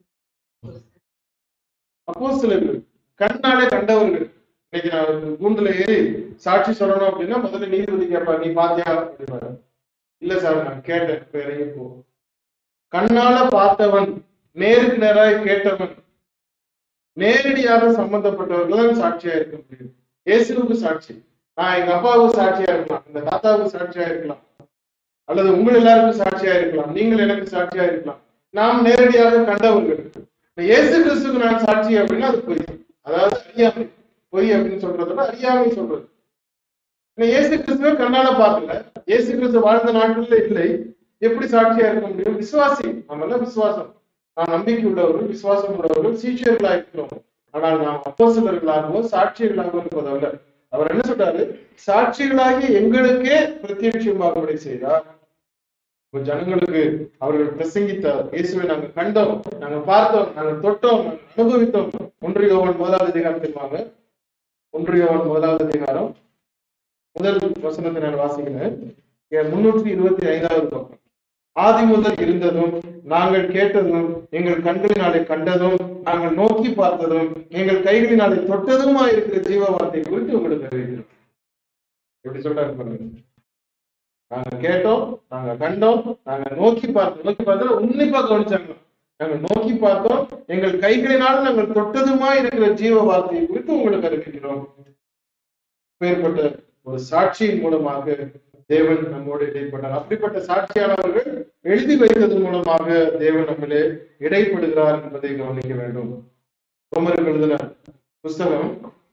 அப்போ சிலர்கள் கண்ணாலே கண்டவர்கள் இன்னைக்கு நான் கூண்டுல ஏறி சாட்சி சொல்லணும் அப்படின்னா முதல்ல நீதிபதி கேட்பார் நீ பாத்தியா அப்படின்னாரு இல்ல சார் நான் கேட்டேன் இப்ப இறங்கி போ கண்ணால பார்த்தவன் நேருக்கு நேராக கேட்டவன் நேரடியாக சம்பந்தப்பட்டவர்கள் தான் சாட்சியா இருக்க முடியும் இயேசுவுக்கு சாட்சி நான் எங்க அப்பாவுக்கு சாட்சியா இருக்கலாம் எங்க தாத்தாவுக்கு சாட்சியா இருக்கலாம் அல்லது உங்கள் எல்லாருக்கும் சாட்சியா இருக்கலாம் நீங்கள் எனக்கு சாட்சியா இருக்கலாம் நாம் நேரடியாக கண்டவர்கள் இப்ப இயேசு கிறிஸ்துக்கு நான் சாட்சி அப்படின்னா அது பொய் அதாவது அறியாமை பொய் அப்படின்னு சொல்றத விட அறியாமை சொல்றது இப்ப இயேசு கிறிஸ்துவ கண்ணால பார்க்கல இயேசு கிறிஸ்து வாழ்ந்த நாட்கள்ல இல்லை எப்படி சாட்சியா இருக்க முடியும் விசுவாசி நம்ம எல்லாம் விசுவாசம் நாம் நம்பிக்கை உள்ளவர்கள் விசுவாசம் உள்ளவர்கள் சீஷர்களா இருக்கிறோம் ஆனால் நாம் அப்போசிலர்களாகவோ சாட்சியர்களாகவோ இருப்பதல்ல அவர் என்ன சொல்றாரு சாட்சிகளாகி எங்களுக்கே பிரத்யட்சமாகும்படி செய்தார் இப்ப ஜனங்களுக்கு அவர்கள் பிரசங்கித்தார் இயேசுவை நாங்க கண்டோம் நாங்க பார்த்தோம் நாங்க தொட்டோம் நாங்க அனுபவித்தோம் ஒன்று யோவான் முதலாவது அதிகாரத்தில் வாங்க ஒன்று யோவான் முதலாவது அதிகாரம் முதல் வசனத்தை நான் வாசிக்கிறேன் என் முன்னூற்றி இருபத்தி ஐந்தாவது பக்கம் ஆதி முதல் இருந்ததும் நாங்கள் கேட்டதும் எங்கள் கண்களினாலே கண்டதும் நாங்கள் நோக்கி பார்த்ததும் எங்கள் கைகளினாலே தொட்டதுமா இருக்கிற ஜீவ வார்த்தை குறித்து உங்களுக்கு அறிவிக்கிறோம் எப்படி சொல்றாரு பாருங்க நாங்க கேட்டோம் நாங்க கண்டோம் நாங்க நோக்கி பார்த்தோம் நோக்கி பார்த்தோம் உன்னிப்பா கவனிச்சாங்க நாங்க நோக்கி பார்த்தோம் எங்கள் கைகளினால் நாங்கள் தொட்டதுமா இருக்கிற ஜீவ வார்த்தையை குறித்து உங்களுக்கு அறிவிக்கிறோம் பேர்பட்ட ஒரு சாட்சியின் மூலமாக தேவன் நம்மோடு இடைப்பட்டார் அப்படிப்பட்ட சாட்சியானவர்கள் எழுதி வைத்தது மூலமாக தேவன் நம்மளே இடைப்படுகிறார் என்பதை கவனிக்க வேண்டும் ரோமருக்கு எழுதின புஸ்தகம்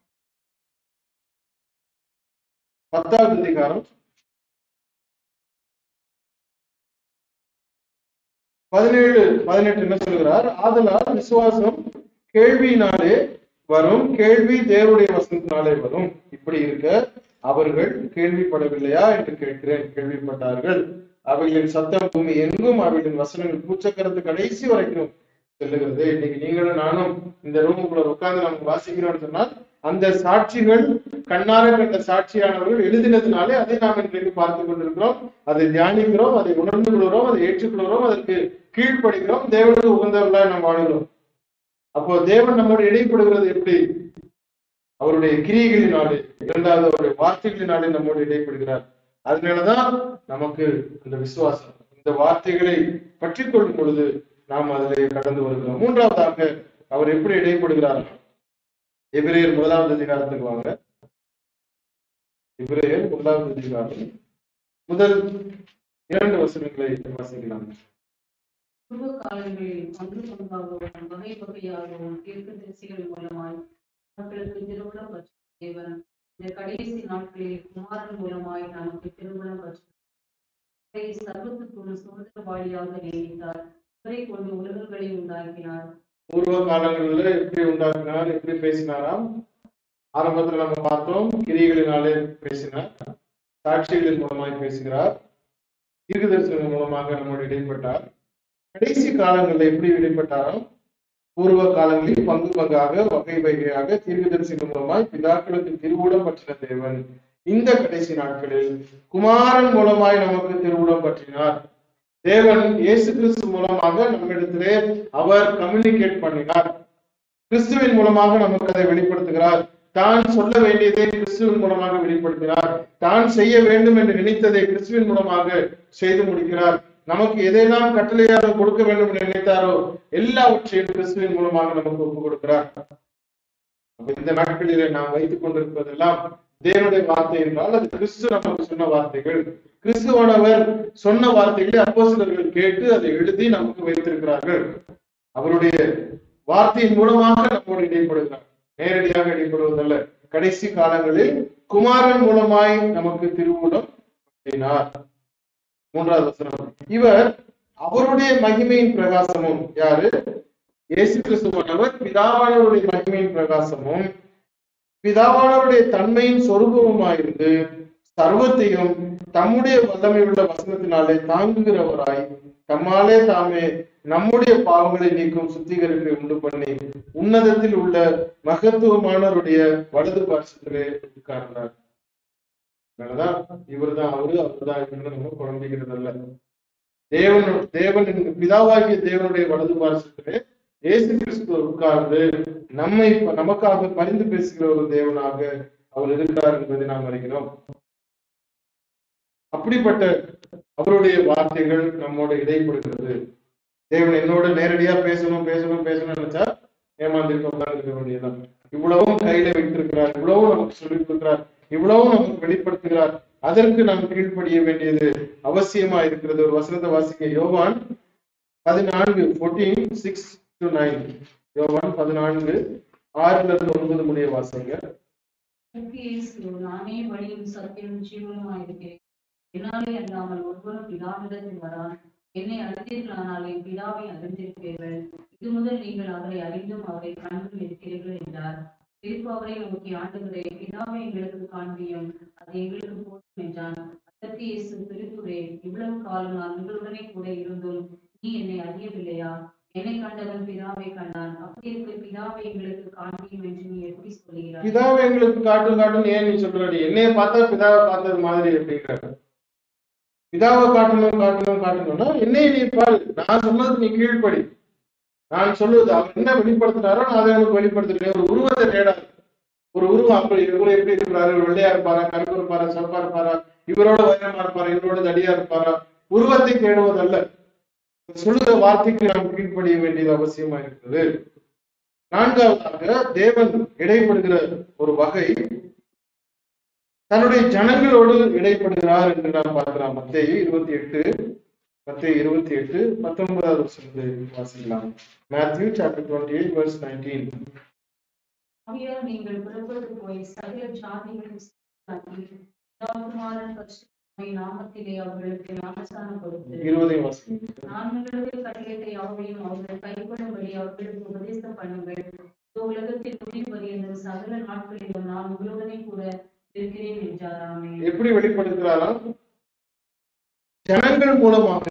பத்தாவது அதிகாரம் பதினேழு பதினெட்டு என்ன சொல்கிறார் ஆதலால் விசுவாசம் கேள்வியினாலே வரும் கேள்வி தேவனுடைய வசனத்தினாலே வரும் இப்படி இருக்க அவர்கள் கேள்விப்படவில்லையா என்று கேட்கிறேன் கேள்விப்பட்டார்கள் அவைகளின் சத்தம் பூமி எங்கும் அவைகளின் வசனங்கள் பூச்சக்கரத்து கடைசி வரைக்கும் செல்லுகிறது இன்னைக்கு நீங்களும் நானும் இந்த ரூமுக்குள்ள உட்கார்ந்து நம்ம வாசிக்கிறோம்னு சொன்னால் அந்த சாட்சிகள் கண்ணார கண்ட சாட்சியானவர்கள் எழுதினதுனாலே அதை நாம் இன்றைக்கு பார்த்து கொண்டிருக்கிறோம் அதை தியானிக்கிறோம் அதை உணர்ந்து கொள்கிறோம் அதை ஏற்றுக்கொள்கிறோம் அதற்கு கீழ்ப்படுகிறோம் தேவனுக்கு உகந்தவர்களாய் நாம் வாழுகிறோம் அப்போ தேவன் நம்மோடு இடைப்படுகிறது எப்படி அவருடைய கிரியைகளினாலே இரண்டாவது அவருடைய வார்த்தைகளினாலே நம்மோடு இடைப்படுகிறார் அதனாலதான் நமக்கு அந்த விசுவாசம் இந்த வார்த்தைகளை பற்றி கொள்ளும் பொழுது நாம் அதிலே கடந்து வருகிறோம் மூன்றாவதாக அவர் எப்படி இடைப்படுகிறார் எபிரேயர் முதலாவது அதிகாரத்துக்கு வாங்க எபிரேயர் முதலாவது அதிகாரம் முதல் இரண்டு வசனங்களை வாசிக்கலாம் பூர்வ காலங்களில் பங்கு பங்காகவும் வகை வகையாகவும் தீர்க்கதரிசிகள் மூலமாய் மக்களுக்கு திருமணம் பற்றி தேவன் இந்த கடைசி நாட்களில் குமாரன் மூலமாய் நமக்கு திருமணம் பற்றி சர்வத்துக்குள் சுதந்திரவாளியாக நியமித்தார் இவரை கொண்டு உலகங்களை உண்டாக்கினார் பூர்வ காலங்களில் எப்படி உண்டாக்கினார் எப்படி பேசினாராம் ஆரம்பத்துல நம்ம பார்த்தோம் கிரிகளினாலே பேசினார் சாட்சிகளின் மூலமாய் பேசுகிறார் தீர்க்கதரிசனம் மூலமாக நம்மோடு இடைப்பட்டார் கடைசி காலங்களில் எப்படி இடைப்பட்டாராம் பூர்வ காலங்களில் பங்கு பங்காக வகை வகையாக தீர்க்கதரிசனம் மூலமாய் பிதாக்களுக்கு திருவுடம் பற்றின தேவன் இந்த கடைசி நாட்களில் குமாரன் மூலமாய் நமக்கு திருவுடம் பற்றினார் தேவன் இயேசு கிறிஸ்து மூலமாக நம்மிடத்திலே அவர் கம்யூனிகேட் பண்ணினார் கிறிஸ்துவின் மூலமாக நமக்கு அதை வெளிப்படுத்துகிறார் தான் சொல்ல வேண்டியதை கிறிஸ்துவின் மூலமாக வெளிப்படுத்தினார் தான் செய்ய வேண்டும் என்று நினைத்ததை கிறிஸ்துவின் மூலமாக செய்து முடிக்கிறார் நமக்கு எதையெல்லாம் கட்டளையாக கொடுக்க வேண்டும் என்று நினைத்தாரோ எல்லாவற்றையும் கிறிஸ்துவின் மூலமாக நமக்கு ஒப்புக் கொடுக்கிறார் அப்ப இந்த நாட்களிலே நாம் வைத்துக் கொண்டிருப்பதெல்லாம் தேவனுடைய வார்த்தை என்றால் அது கிறிஸ்து நமக்கு சொன்ன வார்த்தைகள் கிறிஸ்துவானவர் சொன்ன வார்த்தைகளை அப்போஸ்தலர்கள் கேட்டு அதை எழுதி நமக்கு வைத்திருக்கிறார்கள் அவருடைய வார்த்தையின் மூலமாக நம்மோடு இடைப்படுகிறார் நேரடியாக இடைப்படுவதல்ல கடைசி காலங்களில் குமாரன் மூலமாய் நமக்கு திருமூலம் பண்ணினார் மூன்றாவது வசனம் இவர் அவருடைய மகிமையின் பிரகாசமும் யாரு இயேசு கிறிஸ்துவானவர் பிதாவானவருடைய மகிமையின் பிரகாசமும் பிதாவானவருடைய தன்மையின் சொரூபமுமாயிருந்து சர்வத்தையும் தம்முடைய வல்லமை உள்ள வசனத்தினாலே தாங்குகிறவராய் தம்மாலே தாமே நம்முடைய பாவங்களை நீக்கும் சுத்திகரிப்பை உண்டு பண்ணி உன்னதத்தில் உள்ள மகத்துவமானவருடைய வலது பார்சத்திலே உட்கார்ந்தார் அதனாலதான் இவர்தான் அவரு அவர்தான் இவரு நம்ம குழம்பிக்கிறது அல்ல தேவன் தேவன் பிதாவாகிய தேவனுடைய வலது பார்சத்திலே இயேசு கிறிஸ்து உட்கார்ந்து நம்மை நமக்காக பரிந்து பேசுகிற ஒரு தேவனாக அவர் இருக்கிறார் என்பதை நாம் அறிகிறோம் அப்படிப்பட்ட அவருடைய வார்த்தைகள் நம்மோட இடைப்படுகிறது தேவன் என்னோட நேரடியா பேசணும் பேசணும் பேசணும்னு நினைச்சா ஏமாந்திருக்க உட்கார்ந்துருக்க வேண்டியதுதான் இவ்வளவும் கையில வைத்திருக்கிறார் இவ்வளவும் நமக்கு சொல்லிக் கொடுக்கிறார் இவ்வளவும் நமக்கு வெளிப்படுத்துகிறார் அதற்கு நாம் கீழ்ப்படிய வேண்டியது அவசியமா இருக்கிறது ஒரு வசனத்தை வாசிக்க யோவான் பதினான்கு ஃபோர்டீன் சிக்ஸ் டு நைன் யோவான் பதினான்கு ஆறுல இருந்து ஒன்பது முடிய வாசிங்க அதற்கு இயேசு, நானே வழியும் சத்தியம் ஜீவனுமாய் இருக்கிறேன் என்னாலே அல்லாமல் ஒருவரும் பிதாவிடத்தில் வரான் என்னை அறிந்தீர்களானால் என் பிதாவை அறிந்திருப்பீர்கள் இது முதல் நீங்கள் அவரை அறிந்தும் அவரை கண்டும் இருக்கிறீர்கள் என்றார் பிலிப்பு அவரை நோக்கி ஆண்டுகிறே பிதாவை எங்களுக்கு காண்பியும் அது எங்களுக்கு போதும் என்றான் அதற்கு இயேசு பிலிப்புவே இவ்வளவு காலம் நான் உங்களுடனே கூட இருந்தும் நீ என்னை அறியவில்லையா என்னை கண்டவன் பிதாவை கண்டான் அப்படி இருக்க பிதாவை எங்களுக்கு காண்பியும் என்று நீ எப்படி சொல்லுகிறாய் பிதாவை எங்களுக்கு காட்டும் காட்டும் ஏன் நீ சொல்றாடி என்னைய பார்த்தா பிதாவை பார்த்தது மாதிரி அப்படிங்கிறாரு பிதாவை காட்டணும் காட்டணும் காட்டணும்னா என்னைய நீ பாரு நான் சொன்னது நீ கீழ்ப்படி நான் சொல்லுவது அவர் என்ன வெளிப்படுத்தினாரோ நான் அதை உனக்கு வெளிப்படுத்துறேன் ஒரு உருவத்தை தேடாது ஒரு உருவம் அப்படி இவரு எப்படி இருக்கிறாரு இவர் வெள்ளையா இருப்பாரா கருப்பு இருப்பாரா சிவப்பா இருப்பாரா இவரோட உயரமா இருப்பாரா இவரோட தடியா இருப்பாரா உருவத்தை தேடுவதல்ல சொல்லுகிற வார்த்தைக்கு நாம் கீழ்ப்படிய வேண்டியது அவசியமா இருக்கிறது நான்காவதாக தேவன் இடைப்படுகிற ஒரு வகை தன்னுடைய ஜனங்களோடு இடைப்படுகிறார் என்று நாம் பார்க்கலாம் மத்தேயு இருபத்தி எட்டு மத்தேயு இருபத்தி எட்டு பத்தொன்பதாவது வருஷத்தை வாசிக்கலாம் Matthew chapter twenty eight verse nineteen ஆகையால் நீங்கள் புறப்பட்டு போய் சகல ஜாதிகளும் சீராக்கி, பிதாகுமாரன் பரிசுத்தமாய் நாமத்திலே அவர்களுக்கு ஞானஸ்நானம் கொடுத்து இருபதையும் வாசிக்கலாம் நான் உங்களுக்கு கட்டளையிட்ட யாவையும் அவர்கள் கைப்படும்படி அவர்களுக்கு உபதேசம் பண்ணுங்கள் இதோ உலகத்தில் முடிவு பரியந்தம் சகல நாட்களிலும் நான் உங்களுடனே கூட இருக்கிறேன் என்றாராமே எப்படி வெளிப்படுத்துகிறாராம் ஜனங்கள் மூலமாக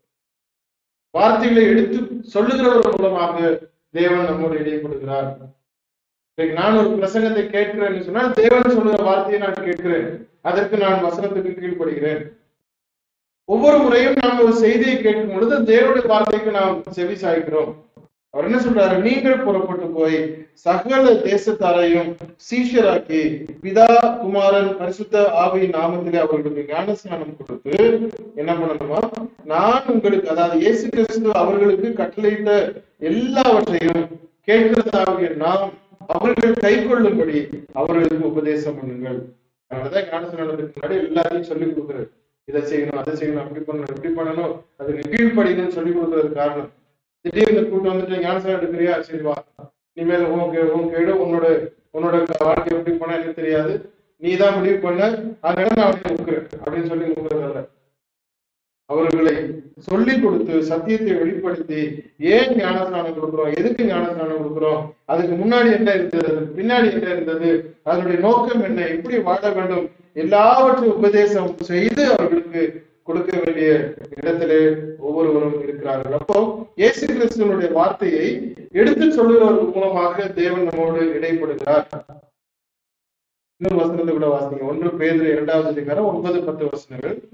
வார்த்தைகளை எடுத்து சொல்லுகிறவர் மூலமாக தேவன் நம்மோடு இடைப்படுகிறார் இன்னைக்கு நான் ஒரு பிரசங்கத்தை கேட்கிறேன்னு சொன்னால் தேவன் சொல்லுகிற வார்த்தையை நான் கேட்கிறேன் அதற்கு நான் வசனத்துக்கு கீழ்ப்படுகிறேன் ஒவ்வொரு முறையும் நாம் ஒரு செய்தியை கேட்கும் பொழுது தேவனுடைய வார்த்தைக்கு நாம் செவி சாய்க்கிறோம் அவர் என்ன சொல்றாரு நீங்கள் புறப்பட்டு போய் சகல தேசத்தாரையும் சீஷராக்கி பிதா குமாரன் பரிசுத்த ஆவியின் நாமத்திலே அவர்களுக்கு ஞானஸ்நானம் கொடுத்து என்ன பண்ணணுமா நான் உங்களுக்கு அதாவது இயேசு கிறிஸ்து அவர்களுக்கு கட்டளையிட்ட எல்லாவற்றையும் கேட்கிறதாகிய நாம் அவர்கள் கை கொள்ளும்படி அவர்களுக்கு உபதேசம் பண்ணுங்கள் அதனாலதான் ஞானஸ்நானத்துக்கு முன்னாடி எல்லாத்தையும் சொல்லி கொடுக்குறது இதை செய்யணும் அதை செய்யணும் அப்படி பண்ணணும் இப்படி பண்ணணும் அதுக்கு கீழ்ப்படிக்கணும்னு சொல்லி கொடுக்கறது காரணம் திடீர்னு கூட்டு வந்துட்டு ஞானஸ்நானம் எடுக்கிறியா சரி வா இனிமேல் உனக்கு உன் கேடு உன்னோட உன்னோட வாழ்க்கை எப்படி போனா எனக்கு தெரியாது நீ தான் முடிவு பண்ண அதனால நான் அவனை முக்குறேன் அப்படின்னு சொல்லி முக்குறதில்ல அவர்களை சொல்லி கொடுத்து சத்தியத்தை வெளிப்படுத்தி ஏன் ஞானஸ்நானம் கொடுக்குறோம் எதுக்கு ஞானஸ்நானம் கொடுக்குறோம் அதுக்கு முன்னாடி என்ன இருந்தது அதுக்கு பின்னாடி என்ன இருந்தது அதனுடைய நோக்கம் என்ன எப்படி வாழ வேண்டும் எல்லாவற்றையும் உபதேசம் செய்து அவர்களுக்கு கொடுக்க வேண்டிய இடத்திலே ஒவ்வொருவரும் இருக்கிறார்கள் அப்போ இயேசு கிறிஸ்துவனுடைய வார்த்தையை எடுத்து சொல்லுகிறவர் மூலமாக தேவன் நம்மோடு இடைப்படுகிறார் இன்னொரு வசனத்தை கூட வாசிங்க ஒன்று பேர் இரண்டாவது அதிகாரம் ஒன்பது பத்து வசனங்கள்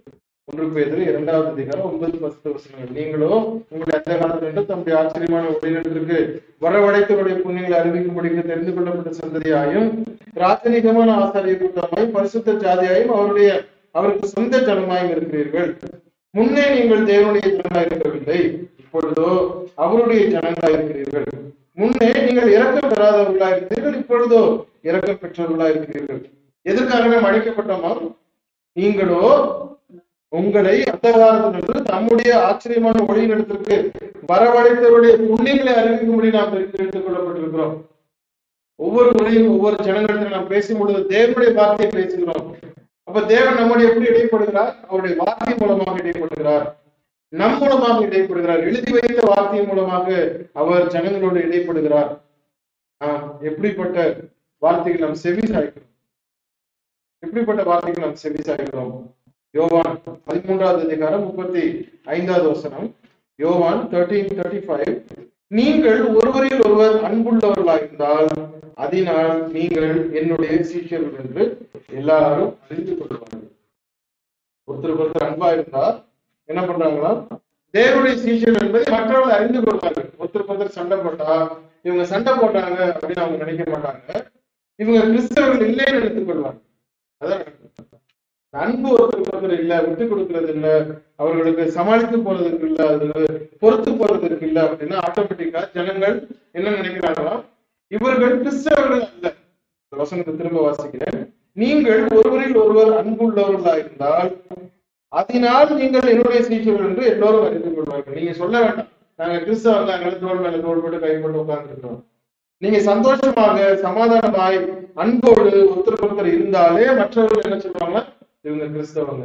ஒன்று பேதர் இரண்டாவது அதிகாரம் ஒன்பது பத்து வசனங்கள் நீங்களோ உங்களுடைய அந்த காலத்திலிருந்து தம்முடைய ஆச்சரியமான ஒளிநடத்திற்கு வரவழைத்தவருடைய புண்ணியங்களை அறிவிக்கும்படிக்கு தெரிந்து கொள்ளப்பட்ட சந்ததியாயும் ராஜரீகமான ஆசாரிய கூட்டமாயும் பரிசுத்த ஜாதியாயும் அவருடைய அவருக்கு சொந்த ஜனமாயும் இருக்கிறீர்கள் முன்னே நீங்கள் தேவனுடைய ஜனமாய் இருக்கவில்லை இப்பொழுதோ அவருடைய ஜனங்களாய் இருக்கிறீர்கள் முன்னே நீங்கள் இறக்கம் பெறாதவர்களா இருக்கிறீர்கள் இப்பொழுதோ இறக்கம் பெற்றவர்களா இருக்கிறீர்கள் எதற்காக நாம் அழைக்கப்பட்டோமா நீங்களோ உங்களை அந்தகாரத்திலிருந்து தம்முடைய ஆச்சரியமான ஒளியினிடத்திற்கு வரவழைத்தவருடைய புண்ணியங்களை அறிவிக்கும்படி நாம் எடுத்துக் கொள்ளப்பட்டிருக்கிறோம் ஒவ்வொரு முறையும் ஒவ்வொரு ஜனங்களிடத்தில் நாம் பேசும் பொழுது தேவனுடைய வார்த்தையை பேசுகிறோம் அப்ப தேவன் நம்மோடு எப்படி இடைப்படுகிறார் அவருடைய வார்த்தை மூலமாக இடைப்படுகிறார் நம் மூலமாக இடைப்படுகிறார் எழுதி வைத்த வார்த்தை மூலமாக அவர் ஜனங்களோடு இடைப்படுகிறார் ஆம், எப்படிப்பட்ட வார்த்தைகள் நாம் செவி சாய்க்கிறோம் எப்படிப்பட்ட வார்த்தைகள் நாம் செவி சாய்க்கிறோம் யோவான் பதிமூன்றாவது அதிகாரம் முப்பத்தி ஐந்தாவது வசனம் யோவான் தேர்ட்டீன் தேர்ட்டி ஃபைவ் நீங்கள் ஒருவரில் ஒருவர் அன்புள்ளவர்களாயிருந்தால் அதனால் நீங்கள் என்னுடைய சீஷர்கள் என்று எல்லாரும் அறிந்து கொள்வார்கள் ஒருத்தருக்கு ஒருத்தர் அன்பா இருந்தால் என்ன பண்றாங்களா தேவனுடைய சீஷர்கள் என்பதை மற்றவர்கள் அறிந்து கொள்வார்கள் ஒருத்தருக்கு ஒருத்தர் சண்டை போட்டா இவங்க சண்டை போட்டாங்க அப்படின்னு அவங்க நினைக்க மாட்டாங்க இவங்க கிறிஸ்தவர்கள் இல்லைன்னு நினைத்துக் கொள்வாங்க அதான் நடக்கும். அன்பு ஒருத்தருக்கு ஒருத்தர் இல்ல விட்டு கொடுக்கறது இல்ல அவர்களுக்கு சமாளித்து போறதுக்கு இல்ல அது பொறுத்து போறதுக்கு இல்ல அப்படின்னா ஆட்டோமேட்டிக்கா ஜனங்கள் என்ன நினைக்கிறாங்களா இவர்கள் கிறிஸ்தவர்கள் அல்ல இந்த வசனத்தை திரும்ப வாசிக்கிறேன் நீங்கள் ஒருவரில் ஒருவர் அன்புள்ளவர்களா இருந்தால் அதனால் நீங்கள் என்னுடைய சீஷர்கள் என்று எல்லோரும் அறிந்து கொள்வார்கள் நீங்க சொல்ல வேண்டாம் நாங்க கிறிஸ்தவர்கள் நாங்கள் தோல் மேல தோல் போட்டு கை போட்டு உட்கார்ந்துருக்கோம் நீங்க சந்தோஷமாக சமாதானமாய் அன்போடு ஒருத்தர் ஒருத்தர் இருந்தாலே மற்றவர்கள் என்ன சொல்லுவாங்க இவங்க கிறிஸ்தவங்க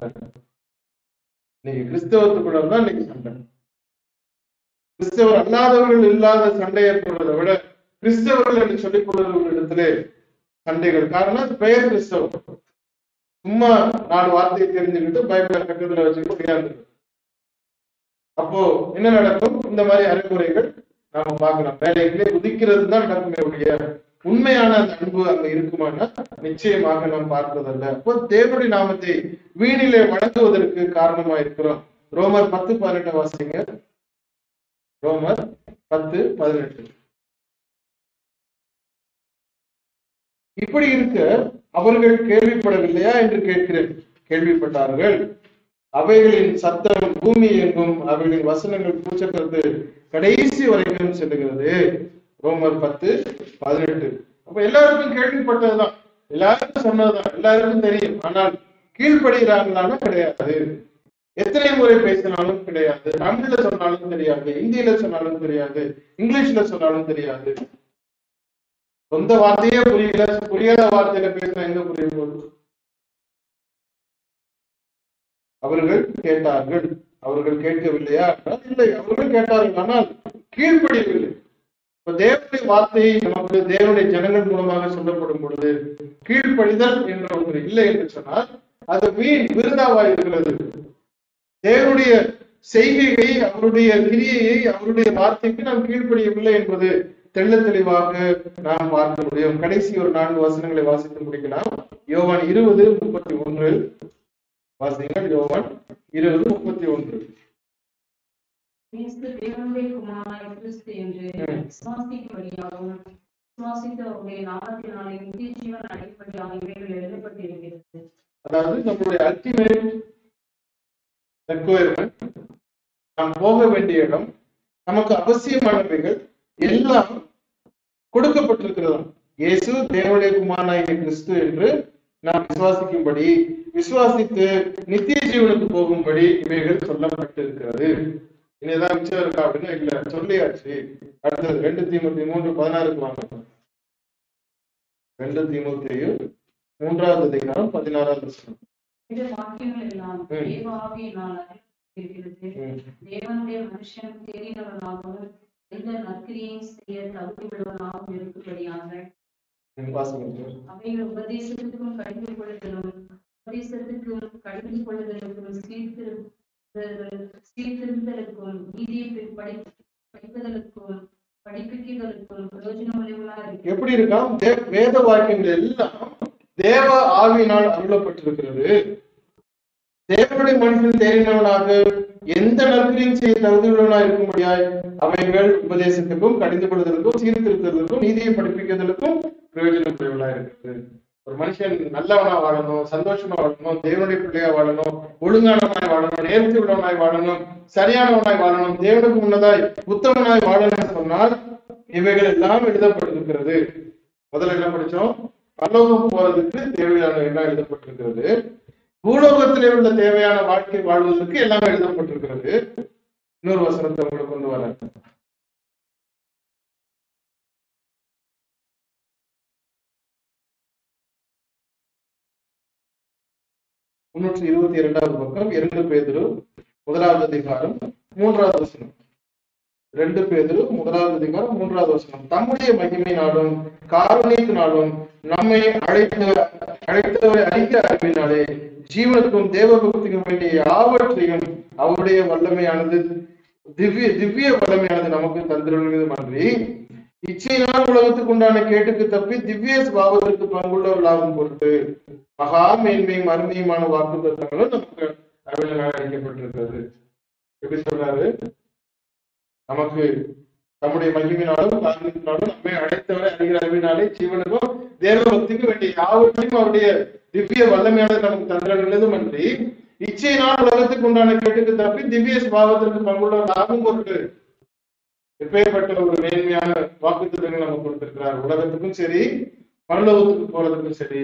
நீங்க கிறிஸ்தவத்துக்குள்ள தான் இன்னைக்கு சண்டை கிறிஸ்தவர் அல்லாதவர்கள் இல்லாத சண்டை ஏற்படுவதை விட கிறிஸ்தவர்கள் என்று சொல்லிக் கொள்வர்களிடத்திலே சண்டைகள் காரணம் அது பெயர் கிறிஸ்தவம் சும்மா நாலு வார்த்தையை தெரிஞ்சுக்கிட்டு பைபிள பக்கத்துல வச்சுக்கிட்டு உட்கார்ந்துருக்கு அப்போ என்ன நடக்கும் இந்த மாதிரி அறிவுரைகள் நாம பார்க்கலாம் வேலைகளே உதிக்கிறது தான் நடக்குமே ஒழிய உண்மையான அந்த அன்பு அங்க இருக்குமானா நிச்சயமாக நாம் பார்ப்பதல்ல அப்போ தேவனுடைய நாமத்தை வீணிலே வழங்குவதற்கு காரணமா இருக்கிறோம் ரோமர் பத்து பதினெட்டு வாசிங்க ரோமர் பத்து பதினெட்டு இப்படி இருக்க அவர்கள் கேள்விப்படவில்லையா என்று கேட்கிறேன் கேள்விப்பட்டார்கள் அவைகளின் சத்தம் பூமி எங்கும் அவைகளின் வசனங்கள் பூச்சக்கிறது கடைசி வரைக்கும் செல்லுகிறது ரோமர் பத்து பதினெட்டு அப்ப எல்லாருக்கும் கேள்விப்பட்டதுதான் எல்லாருக்கும் சொன்னதுதான் எல்லாருக்கும் தெரியும் ஆனால் கீழ்ப்படுகிறாங்களான்னா கிடையாது எத்தனை முறை பேசினாலும் கிடையாது தமிழ்ல சொன்னாலும் தெரியாது இந்தியில சொன்னாலும் தெரியாது இங்கிலீஷ்ல சொன்னாலும் தெரியாது சொந்த வார்த்தையே புரியல புரியாத வார்த்தையில பேசினா எங்க புரிய போகுது அவர்கள் கேட்டார்கள் அவர்கள் கேட்கவில்லையா என்றால் இல்லை அவர்கள் கேட்டார்கள் ஆனால் கீழ்ப்படியவில்லை இப்ப தேவனுடைய வார்த்தையை நமக்கு தேவனுடைய ஜனங்கள் மூலமாக சொல்லப்படும் பொழுது கீழ்ப்படிதல் என்ற ஒன்று இல்லை என்று சொன்னால் அது வீண் விருதாவாய் இருக்கிறது தேவனுடைய செய்கையை அவருடைய கிரியையை அவருடைய வார்த்தைக்கு நாம் கீழ்ப்படியவில்லை என்பது தெள்ள தெளிவாக நாம் பார்க்க முடியும் கடைசி ஒரு நான்கு வசனங்களை வாசித்து முடிக்கலாம் யோவான் இருபது முப்பத்தி ஒன்று வாசிங்கள் யோவான் இருபது முப்பத்தி ஒன்று கிறிஸ்து தேவனுடைய குமாரனாய் கிறிஸ்து என்று ம். விசுவாசிக்கும்படியாகவும் விசுவாசித்து அவருடைய நாமத்தினாலே நித்திய ஜீவன் அடைப்படியாக இவைகள் எழுதப்பட்டிருக்கிறது அதாவது நம்மளுடைய அல்டிமேட் ரெக்குவயர்மெண்ட் நாம் போக வேண்டிய இடம் நமக்கு அவசியமானவைகள் எல்லாம் கொடுக்கப்பட்டிருக்கிறதாம் இயேசு தேவனுடைய குமாரனாகிய கிறிஸ்து என்று நாம் விசுவாசிக்கும்படி விசுவாசித்து நித்திய ஜீவனுக்கு போகும்படி இவைகள் சொல்லப்பட்டிருக்கிறது இனிதான் மிச்சம் இருக்கா அப்படின்னா இல்ல சொல்லியாச்சு அடுத்தது ரெண்டு தீமுத்தி மூன்று பதினாறுக்கு வாங்க ரெண்டு தீமுத்தையும் மூன்றாவது அதிகாரம் பதினாறாவது வசனம் இந்த வாக்கியங்கள் எல்லாம் ம். தேவ ஆவியினால் அறிவிக்கிறது ம். தேவனுடைய மனுஷன் தேறினவனாகவும் எந்த நற்கிரியும் செய்ய தகுதி உள்ளவனாகவும் இருக்கும்படியாக ம், வாசிங்க அவைகள் உபதேசத்துக்கும் கடிந்து கொள்ளுதலும் உபதேசத்துக்கும் கடிந்து கொள்ளுதலுக்கும் சீர்திருத்தல் சீர்திருத்தலுக்கும் நீதியை படி படிப்பதற்கும் படிப்பிக்குதலுக்கும் பிரயோஜனமுள்ளவர்களா இருக்கு எப்படி இருக்காம் தே- வேத வாக்கியங்கள் எல்லாம் தேவ ஆவியினால் அருளப்பட்டிருக்கிறது தேவனுடைய மனுஷன் தேறினவனாக எந்த நற்கிரியும் செய்ய தகுதியுள்ளவனாக இருக்கும்படியாய் அவைகள் உபதேசத்துக்கும் கடிந்து கொள்வதற்கும் சீர்திருத்தத்திற்கும் நீதியை படிப்பிக்கிறதற்கும் பிரயோஜனம் உடையவனா இருக்குது ஒரு மனுஷன் நல்லவனா வாழணும் சந்தோஷமா வாழணும் தேவனுடைய பிள்ளையா வாழணும் ஒழுங்கானவனாய் வாழணும் நேர்த்தி உள்ளவனாய் வாழணும் சரியானவனாய் வாழணும் தேவனுக்கு முன்னதாய் உத்தமனாய் வாழணும்னு சொன்னால் இவைகள் எல்லாம் எழுதப்பட்டிருக்கிறது முதல்ல என்ன படிச்சோம் பரலோகம் போறதுக்கு தேவையான எல்லாம் எழுதப்பட்டிருக்கிறது பூலோகத்திலே உள்ள தேவையான வாழ்க்கை வாழ்வதற்கு எல்லாம் எழுதப்பட்டிருக்கிறது இன்னொரு வசனத்தை உங்களுக்கு கொண்டு வரேன் முன்னூற்றி இருபத்தி இரண்டாவது பக்கம் இரண்டு பேதிரு முதலாவது அதிகாரம் மூன்றாவது வசனம் ரெண்டு பேதிரு முதலாவது அதிகாரம் மூன்றாவது வசனம் தம்முடைய மகிமையினாலும் காரணியினாலும் நம்மை அழைத்த அழைத்தவரை அறிந்த அறிவினாலே ஜீவனுக்கும் தேவ பக்திக்கும் வேண்டிய யாவற்றையும் அவருடைய வல்லமையானது திவ்ய திவ்ய வல்லமையானது நமக்கு தந்திருந்தது அன்றி இச்சையினால் உலகத்துக்கு உண்டான கேட்டுக்கு தப்பி திவ்ய சுபாவத்திற்கு பங்குள்ளவர்களாகும் பொருட்டு மகா மேன்மையும் அருமையுமான வாக்கு தத்தங்களும் நமக்கு அறிவினால் அளிக்கப்பட்டிருக்கிறது எப்படி சொல்றாரு நமக்கு நம்முடைய மகிமினாலும் காரணத்தினாலும் நம்மை அழைத்தவரை அறிகிற அறிவினாலே ஜீவனுக்கும் தேவ பக்திக்கும் வேண்டிய யாவற்றையும் அவருடைய திவ்ய வல்லமையானது நமக்கு தந்திரங்களதும் அன்றி இச்சையினால் உலகத்துக்கு உண்டான கேட்டுக்கு தப்பி திவ்ய சுபாவத்திற்கு பங்குள்ளவர் ஆகும் பொருட்டு எப்பேற்பட்ட ஒரு மேன்மையான வாக்குத்தத்தங்கள் நமக்கு கொடுத்திருக்கிறார் உலகத்துக்கும் சரி பரலோகத்துக்கு போறதுக்கும் சரி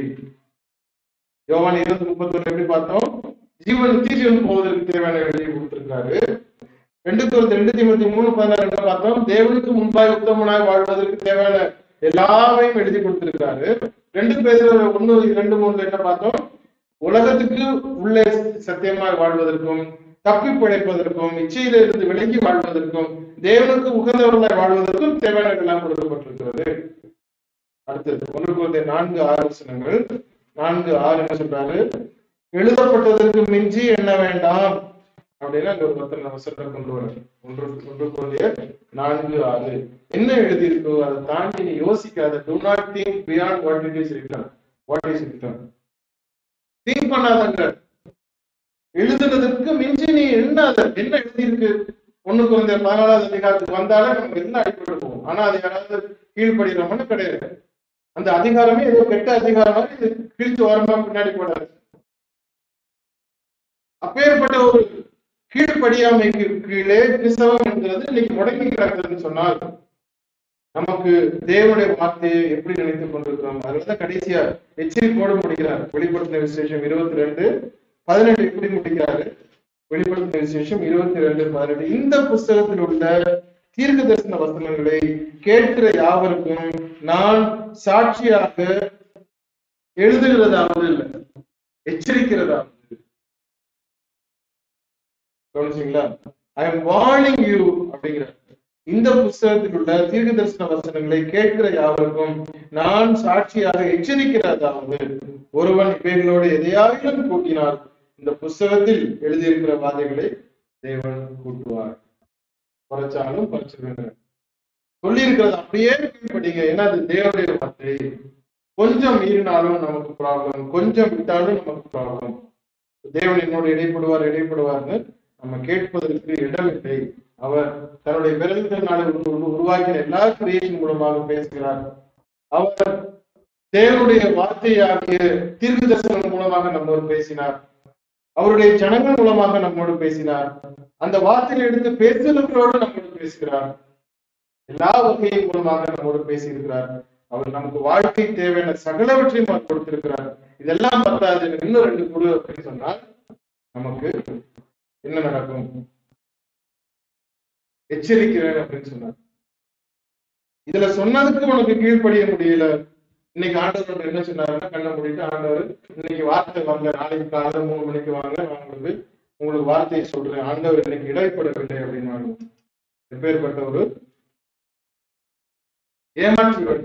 யோவான் இருபத்தி முப்பத்தி எப்படி பார்த்தோம் ஜீவன் நித்திய ஜீவன் போவதற்கு தேவையான எழுதி கொடுத்திருக்காரு ரெண்டு குருத்து ரெண்டு இருபத்தி மூணு பதினாறு பார்த்தோம் தேவனுக்கு முன்பாய் உத்தமனாய் வாழ்வதற்கு தேவையான எல்லாவையும் எழுதி கொடுத்திருக்காரு ரெண்டு பேர் ஒண்ணு ரெண்டு மூணு என்ன பார்த்தோம் உலகத்துக்கு உள்ளே சத்தியமாய் வாழ்வதற்கும் தப்பி பிழைப்பதற்கும் இச்சையில இருந்து விலகி வாழ்வதற்கும் தேவனுக்கு உகந்தவர்களாய் வாழ்வதற்கும் தேவையான எல்லாம் கொடுக்கப்பட்டிருக்கிறது அடுத்தது ஒன்று குழந்தை நான்கு ஆறு வசனங்கள் நான்கு ஆறு என்ன சொல்றாரு எழுதப்பட்டதற்கு மிஞ்சி என்ன வேண்டாம் அப்படின்னு அங்க ஒரு பத்திர வசனத்தை கொண்டு வர ஒன்று ஒன்று குழந்தைய நான்கு ஆறு என்ன எழுதியிருக்கோ அதை தாண்டி நீ யோசிக்காத do not think beyond what it is written what is written think பண்ணாதங்க எழுதுனதுக்கு மிஞ்சி நீ எண்ணாத என்ன எழுதியிருக்கு ஒண்ணு குழந்தை பதினாலாவது அதிகாரத்துக்கு வந்தாலே நமக்கு என்ன அடிப்படை போகும் ஆனா அது யாராவது கீழ்படுகிறோம்னு கிடையாது அந்த அதிகாரமே ஏதோ கெட்ட அதிகாரம் மாதிரி இது கிழிச்சு ஓரமா பின்னாடி போடாது அப்பேற்பட்ட ஒரு கீழ்ப்படியாமைக்கு கீழே கிறிஸ்தவம் என்கிறது இன்னைக்கு முடங்கி கிடக்குதுன்னு சொன்னால் நமக்கு தேவனுடைய வார்த்தையை எப்படி நினைத்துக் கொண்டிருக்கிறோம் அதுலதான் கடைசியா எச்சரிப்போடு முடிக்கிறார் வெளிப்படுத்தின விசேஷம் இருபத்தி ரெண்டு பதினெட்டு எப்படி முடிக்கிறாரு வெளிப்படுத்தின விசேஷம் இருபத்தி ரெண்டு பதினெட்டு இந்த புஸ்தகத்தில் உள்ள தீர்க்க தரிசன வசனங்களை கேட்கிற யாவருக்கும் நான் சாட்சியாக எழுதுகிறதாவது இல்லை எச்சரிக்கிறதாவது கவனிச்சீங்களா ஐ எம் வார்னிங் யூ அப்படிங்கிற இந்த புஸ்தகத்தில் உள்ள தீர்க்க தரிசன வசனங்களை கேட்கிற யாவருக்கும் நான் சாட்சியாக எச்சரிக்கிறதாவது ஒருவன் இவைகளோடு எதையாயிலும் கூட்டினால் இந்த புஸ்தகத்தில் எழுதியிருக்கிற வாதைகளை தேவன் கூட்டுவார் குறைச்சாலும் குறைச்சிருங்க சொல்லி இருக்கிறது அப்படியே படிங்க ஏன்னா அது தேவனுடைய வார்த்தை கொஞ்சம் மீறினாலும் நமக்கு ப்ராப்ளம் கொஞ்சம் விட்டாலும் நமக்கு ப்ராப்ளம் தேவன் என்னோடு இடைப்படுவார் இடைப்படுவார்னு நம்ம கேட்பதற்கு இடமில்லை அவர் தன்னுடைய விரல்களினால உரு- உருவாக்கின எல்லா கிரியேஷன் மூலமாக பேசுகிறார் அவர் தேவனுடைய வார்த்தையாகிய தீர்க்க தரிசனம் மூலமாக நம்மோடு பேசினார் அவருடைய ஜனங்கள் மூலமாக நம்மோடு பேசினார் அந்த வார்த்தையை எடுத்து பேசுகிறவர்களோடு நம்மோடு பேசுகிறார் எல்லா வகையின் மூலமாக நம்மோடு பேசியிருக்கிறார் அவர் நமக்கு வாழ்க்கை தேவையான சகலவற்றையும் அவர் கொடுத்திருக்கிறார் இதெல்லாம் பத்தாது எனக்கு இன்னும் ரெண்டு கொடு அப்படின்னு சொன்னால் நமக்கு என்ன நடக்கும் எச்சரிக்கிறேன் அப்படின்னு சொன்னார் இதுல சொன்னதுக்கு உனக்கு கீழ்ப்படிய முடியல இன்னைக்கு ஆண்டவர் என்ன சொன்னாருன்னா கண்ணை மூடிட்டு ஆண்டவர் இன்னைக்கு வார்த்தை வரல நாளைக்கு காலையில மூணு மணிக்கு வாங்க நான் உங்களுக்கு உங்களுக்கு வார்த்தையை சொல்றேன் ஆண்டவர் இன்னைக்கு இடைப்படவில்லை அப்படின்னு எப்பேற்பட்ட ஒரு ஏமாற்றுகள்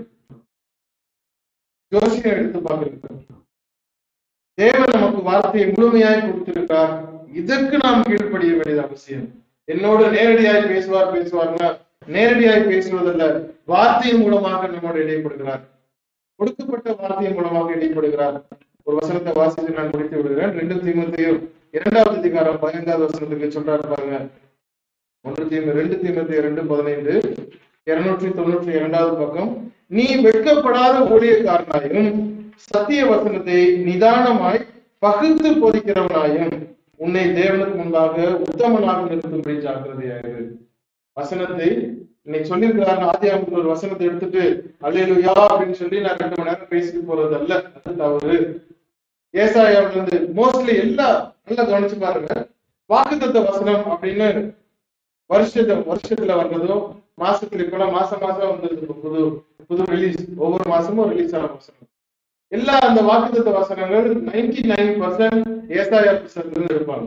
ஜோசியம் எடுத்து பார்க்கிறோம் தேவன் நமக்கு வார்த்தையை முழுமையாய் கொடுத்திருக்கார் இதற்கு நாம் கீழ்ப்படிய வேண்டியது அவசியம் என்னோடு நேரடியாய் பேசுவார் பேசுவார்னா நேரடியாய் பேசுவதல்ல வார்த்தையின் மூலமாக நம்மோடு இடைப்படுகிறார் கொடுக்கப்பட்ட வார்த்தையின் மூலமாக இடைப்படுகிறார் ஒரு வசனத்தை வாசித்து நான் முடித்து விடுகிறேன் ரெண்டு தீமத்தையும் இரண்டாவது அதிகாரம் பதினைந்தாவது வசனத்துக்கு சொல்றாரு பாருங்க ஒன்று தீமை ரெண்டு தீமத்தி ரெண்டு பதினைந்து இருநூற்றி தொண்ணூற்றி இரண்டாவது பக்கம் நீ வெட்கப்படாத ஊழியக்காரனாயும் சத்திய வசனத்தை நிதானமாய் பகுத்து போதிக்கிறவனாயும் உன்னை தேவனுக்கு முன்பாக உத்தமனாக நிறுத்தும்படி ஜாக்கிரதையாயிரு வசனத்தை இன்னைக்கு சொல்லியிருக்கிறாரு ஆதி ஒரு வசனத்தை எடுத்துட்டு அல்லேலுயா அப்படின்னு சொல்லி நான் ரெண்டு மணி நேரம் பேசிட்டு போறது அல்ல அது தவறு ஏசாயாவில இருந்து மோஸ்ட்லி எல்லா நல்லா கவனிச்சு பாருங்க வாக்குத்தத்த வசனம் அப்படின்னு வருஷத்து வருஷத்துல வர்றதோ மாசத்துல இப்ப மாசம் மாசம் வந்துருது புது புது ரிலீஸ் ஒவ்வொரு மாசமும் ரிலீஸ் ஆன வசனம் எல்லா அந்த வாக்குத்தத்த வசனங்கள் நைன்டி நைன் பர்சன்ட் ஏசாயா புஸ்தகத்துல இருப்பாங்க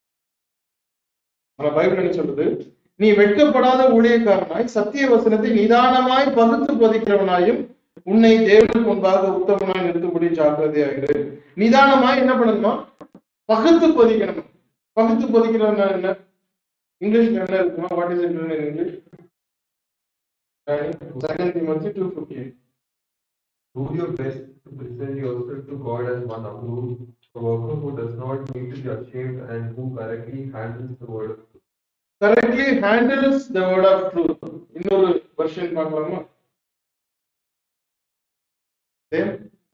நம்ம பைபிள் என்ன சொல்லுது நீ வெட்கப்படாத ஊழியக்காரனாய் சத்திய வசனத்தை நிதானமாய் பகுத்து பதிக்கிறவனாயும் உன்னை தேவனுக்கு முன்பாக உத்தமனாய் நிறுத்தும்படி ஜாக்கிரதையாகிரு நிதானமாய் என்ன பண்ணணுமா பகுத்து பொதிக்கணும் பகுத்து பொதிக்கிறவனா என்ன இங்கிலீஷ்ல என்ன இருக்குமா what is it in English second Timothy two fifty Do your best to present yourself to God as one approved, a worker who does not need to be ashamed and who correctly handles the word of truth. Correctly handles the word of truth இன்னொரு version பார்க்கலாமா Same.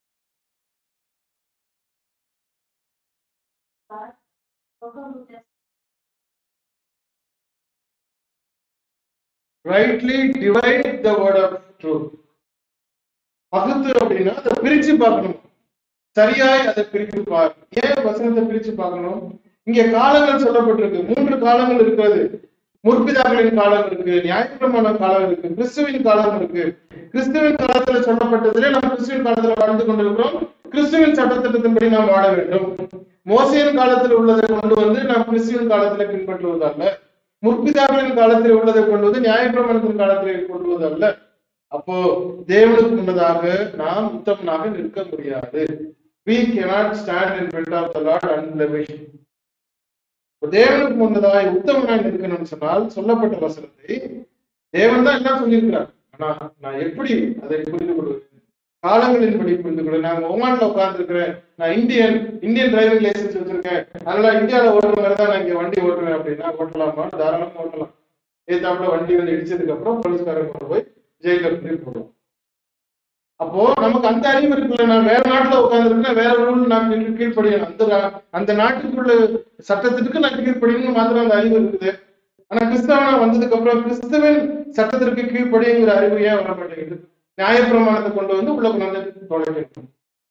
rightly divide the word of truth பகுத்து அப்படின்னா அதை பிரிச்சு பார்க்கணும் சரியாய் அதை பிரித்து பார் ஏன் வசனத்தை பிரிச்சு பார்க்கணும் இங்க காலங்கள் சொல்லப்பட்டிருக்கு மூன்று காலங்கள் இருக்கிறது முற்பிதாக்களின் காலம் இருக்கு நியாயப்பிரமாண காலம் இருக்கு கிறிஸ்துவின் காலம் இருக்கு கிறிஸ்துவின் காலத்துல சொல்லப்பட்டதுல நம்ம கிறிஸ்துவின் காலத்துல வாழ்ந்து கொண்டிருக்கிறோம் கிறிஸ்துவின் சட்டத்திட்டத்தின்படி நாம் வாழ வேண்டும் மோசையின் காலத்தில் உள்ளதை கொண்டு வந்து நாம் கிறிஸ்துவின் காலத்துல பின்பற்றுவதல்ல முற்பிதாக்களின் காலத்தில் உள்ளதை கொண்டு வந்து நியாயப்பிரமாணத்தின் காலத்தில் கொண்டு வருவதல்ல அப்போ தேவனுக்கு முன்னதாக நாம் உத்தமனாக நிற்க முடியாது we cannot stand in front of the lord unblemished இப்ப தேவனுக்கு முன்னதாய் உத்தமனாய் நிற்கணும்னு சொன்னால் சொல்லப்பட்ட வசனத்தை தேவன் தான் எல்லாம் சொல்லியிருக்கிறார் ஆனா நான் எப்படி அதை புரிந்து கொள்வது காலங்களின்படி புரிந்து கொள்ள நாங்க ஒமான்ல உட்கார்ந்து இருக்கிறேன் நான் இந்தியன் இந்தியன் டிரைவிங் லைசன்ஸ் வச்சிருக்கேன் அதனால இந்தியாவில ஓட்டுற மாதிரி தான் நான் இங்க வண்டி ஓட்டுவேன் அப்படின்னா ஓட்டலாமா தாராளமா ஓட்டலாம் ஏத்தாப்புல வண்டி வந்து இடிச்சதுக்கு அப்புறம் போலீஸ்காரங்க கொண்டு போய் ஜெயில போய் போடுவோம் அப்போ நமக்கு அந்த அறிவு இருக்குல்ல நான் வேற நாட்டுல உட்கார்ந்துருக்கேன் வேற ரூல் நான் கீழ் கீழ்ப்படியணும் அந்த நா- அந்த நாட்டுக்குள்ள சட்டத்திற்கு நான் கீழ்ப்படியணும் மாத்திரம் அந்த அறிவு இருக்குது ஆனா கிறிஸ்தவனா வந்ததுக்கு அப்புறம் கிறிஸ்துவின் சட்டத்திற்கு கீழ்ப்படிங்கிற அறிவு ஏன் வர மாட்டேங்குது நியாயப்பிரமாணத்தை கொண்டு வந்து உள்ள கொண்டு வந்து தொலைக்கணும்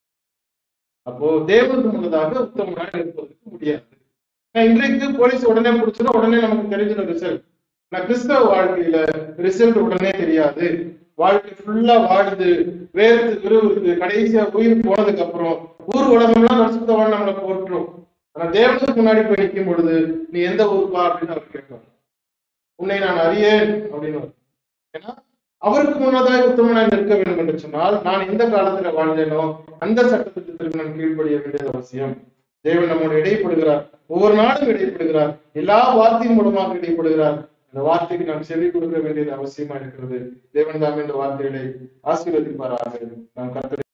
அப்போ தேவனுக்கு முன்னதாக உத்தமனாக இருப்பதற்கு முடியாது நான் இன்றைக்கு போலீஸ் உடனே பிடிச்சிடும் உடனே நமக்கு தெரிஞ்சிடும் ரிசல்ட் நான் கிறிஸ்தவ வாழ்க்கையில ரிசல்ட் உடனே தெரியாது வாழ்க்கை ஃபுல்லா வாடுது வேர்த்து விறுவிறுத்து கடைசியா உயிர் போனதுக்கு அப்புறம் ஊர் உலகம்லாம் நடிச்சுத்தவன் நம்மளை போட்டுரும் ஆனா தேவனுக்கு முன்னாடி போய் நிற்கும் பொழுது நீ எந்த ஊருப்பா அப்படின்னு அவர் கேட்பார் உன்னை நான் அறியேன் அப்படின்னு வரும். ஏன்னா அவருக்கு முன்னதாக உத்தமனாய் நிற்க வேண்டும் என்று சொன்னால் நான் எந்த காலத்துல வாழ்ந்தேனோ அந்த சட்டத்திட்டத்திற்கு நான் கீழ்ப்படிய வேண்டியது அவசியம் தேவன் நம்மோடு இடைப்படுகிறார் ஒவ்வொரு நாளும் இடைப்படுகிறார் எல்லா வார்த்தையின் மூலமாக இடைப்படுகிறார் அந்த வார்த்தைக்கு நாம் செவி கொடுக்க வேண்டியது அவசியமா இருக்கிறது தேவன் தாமே இந்த வார்த்தைகளை ஆசீர்வதிப்பாராக நாம் கர்த்தரை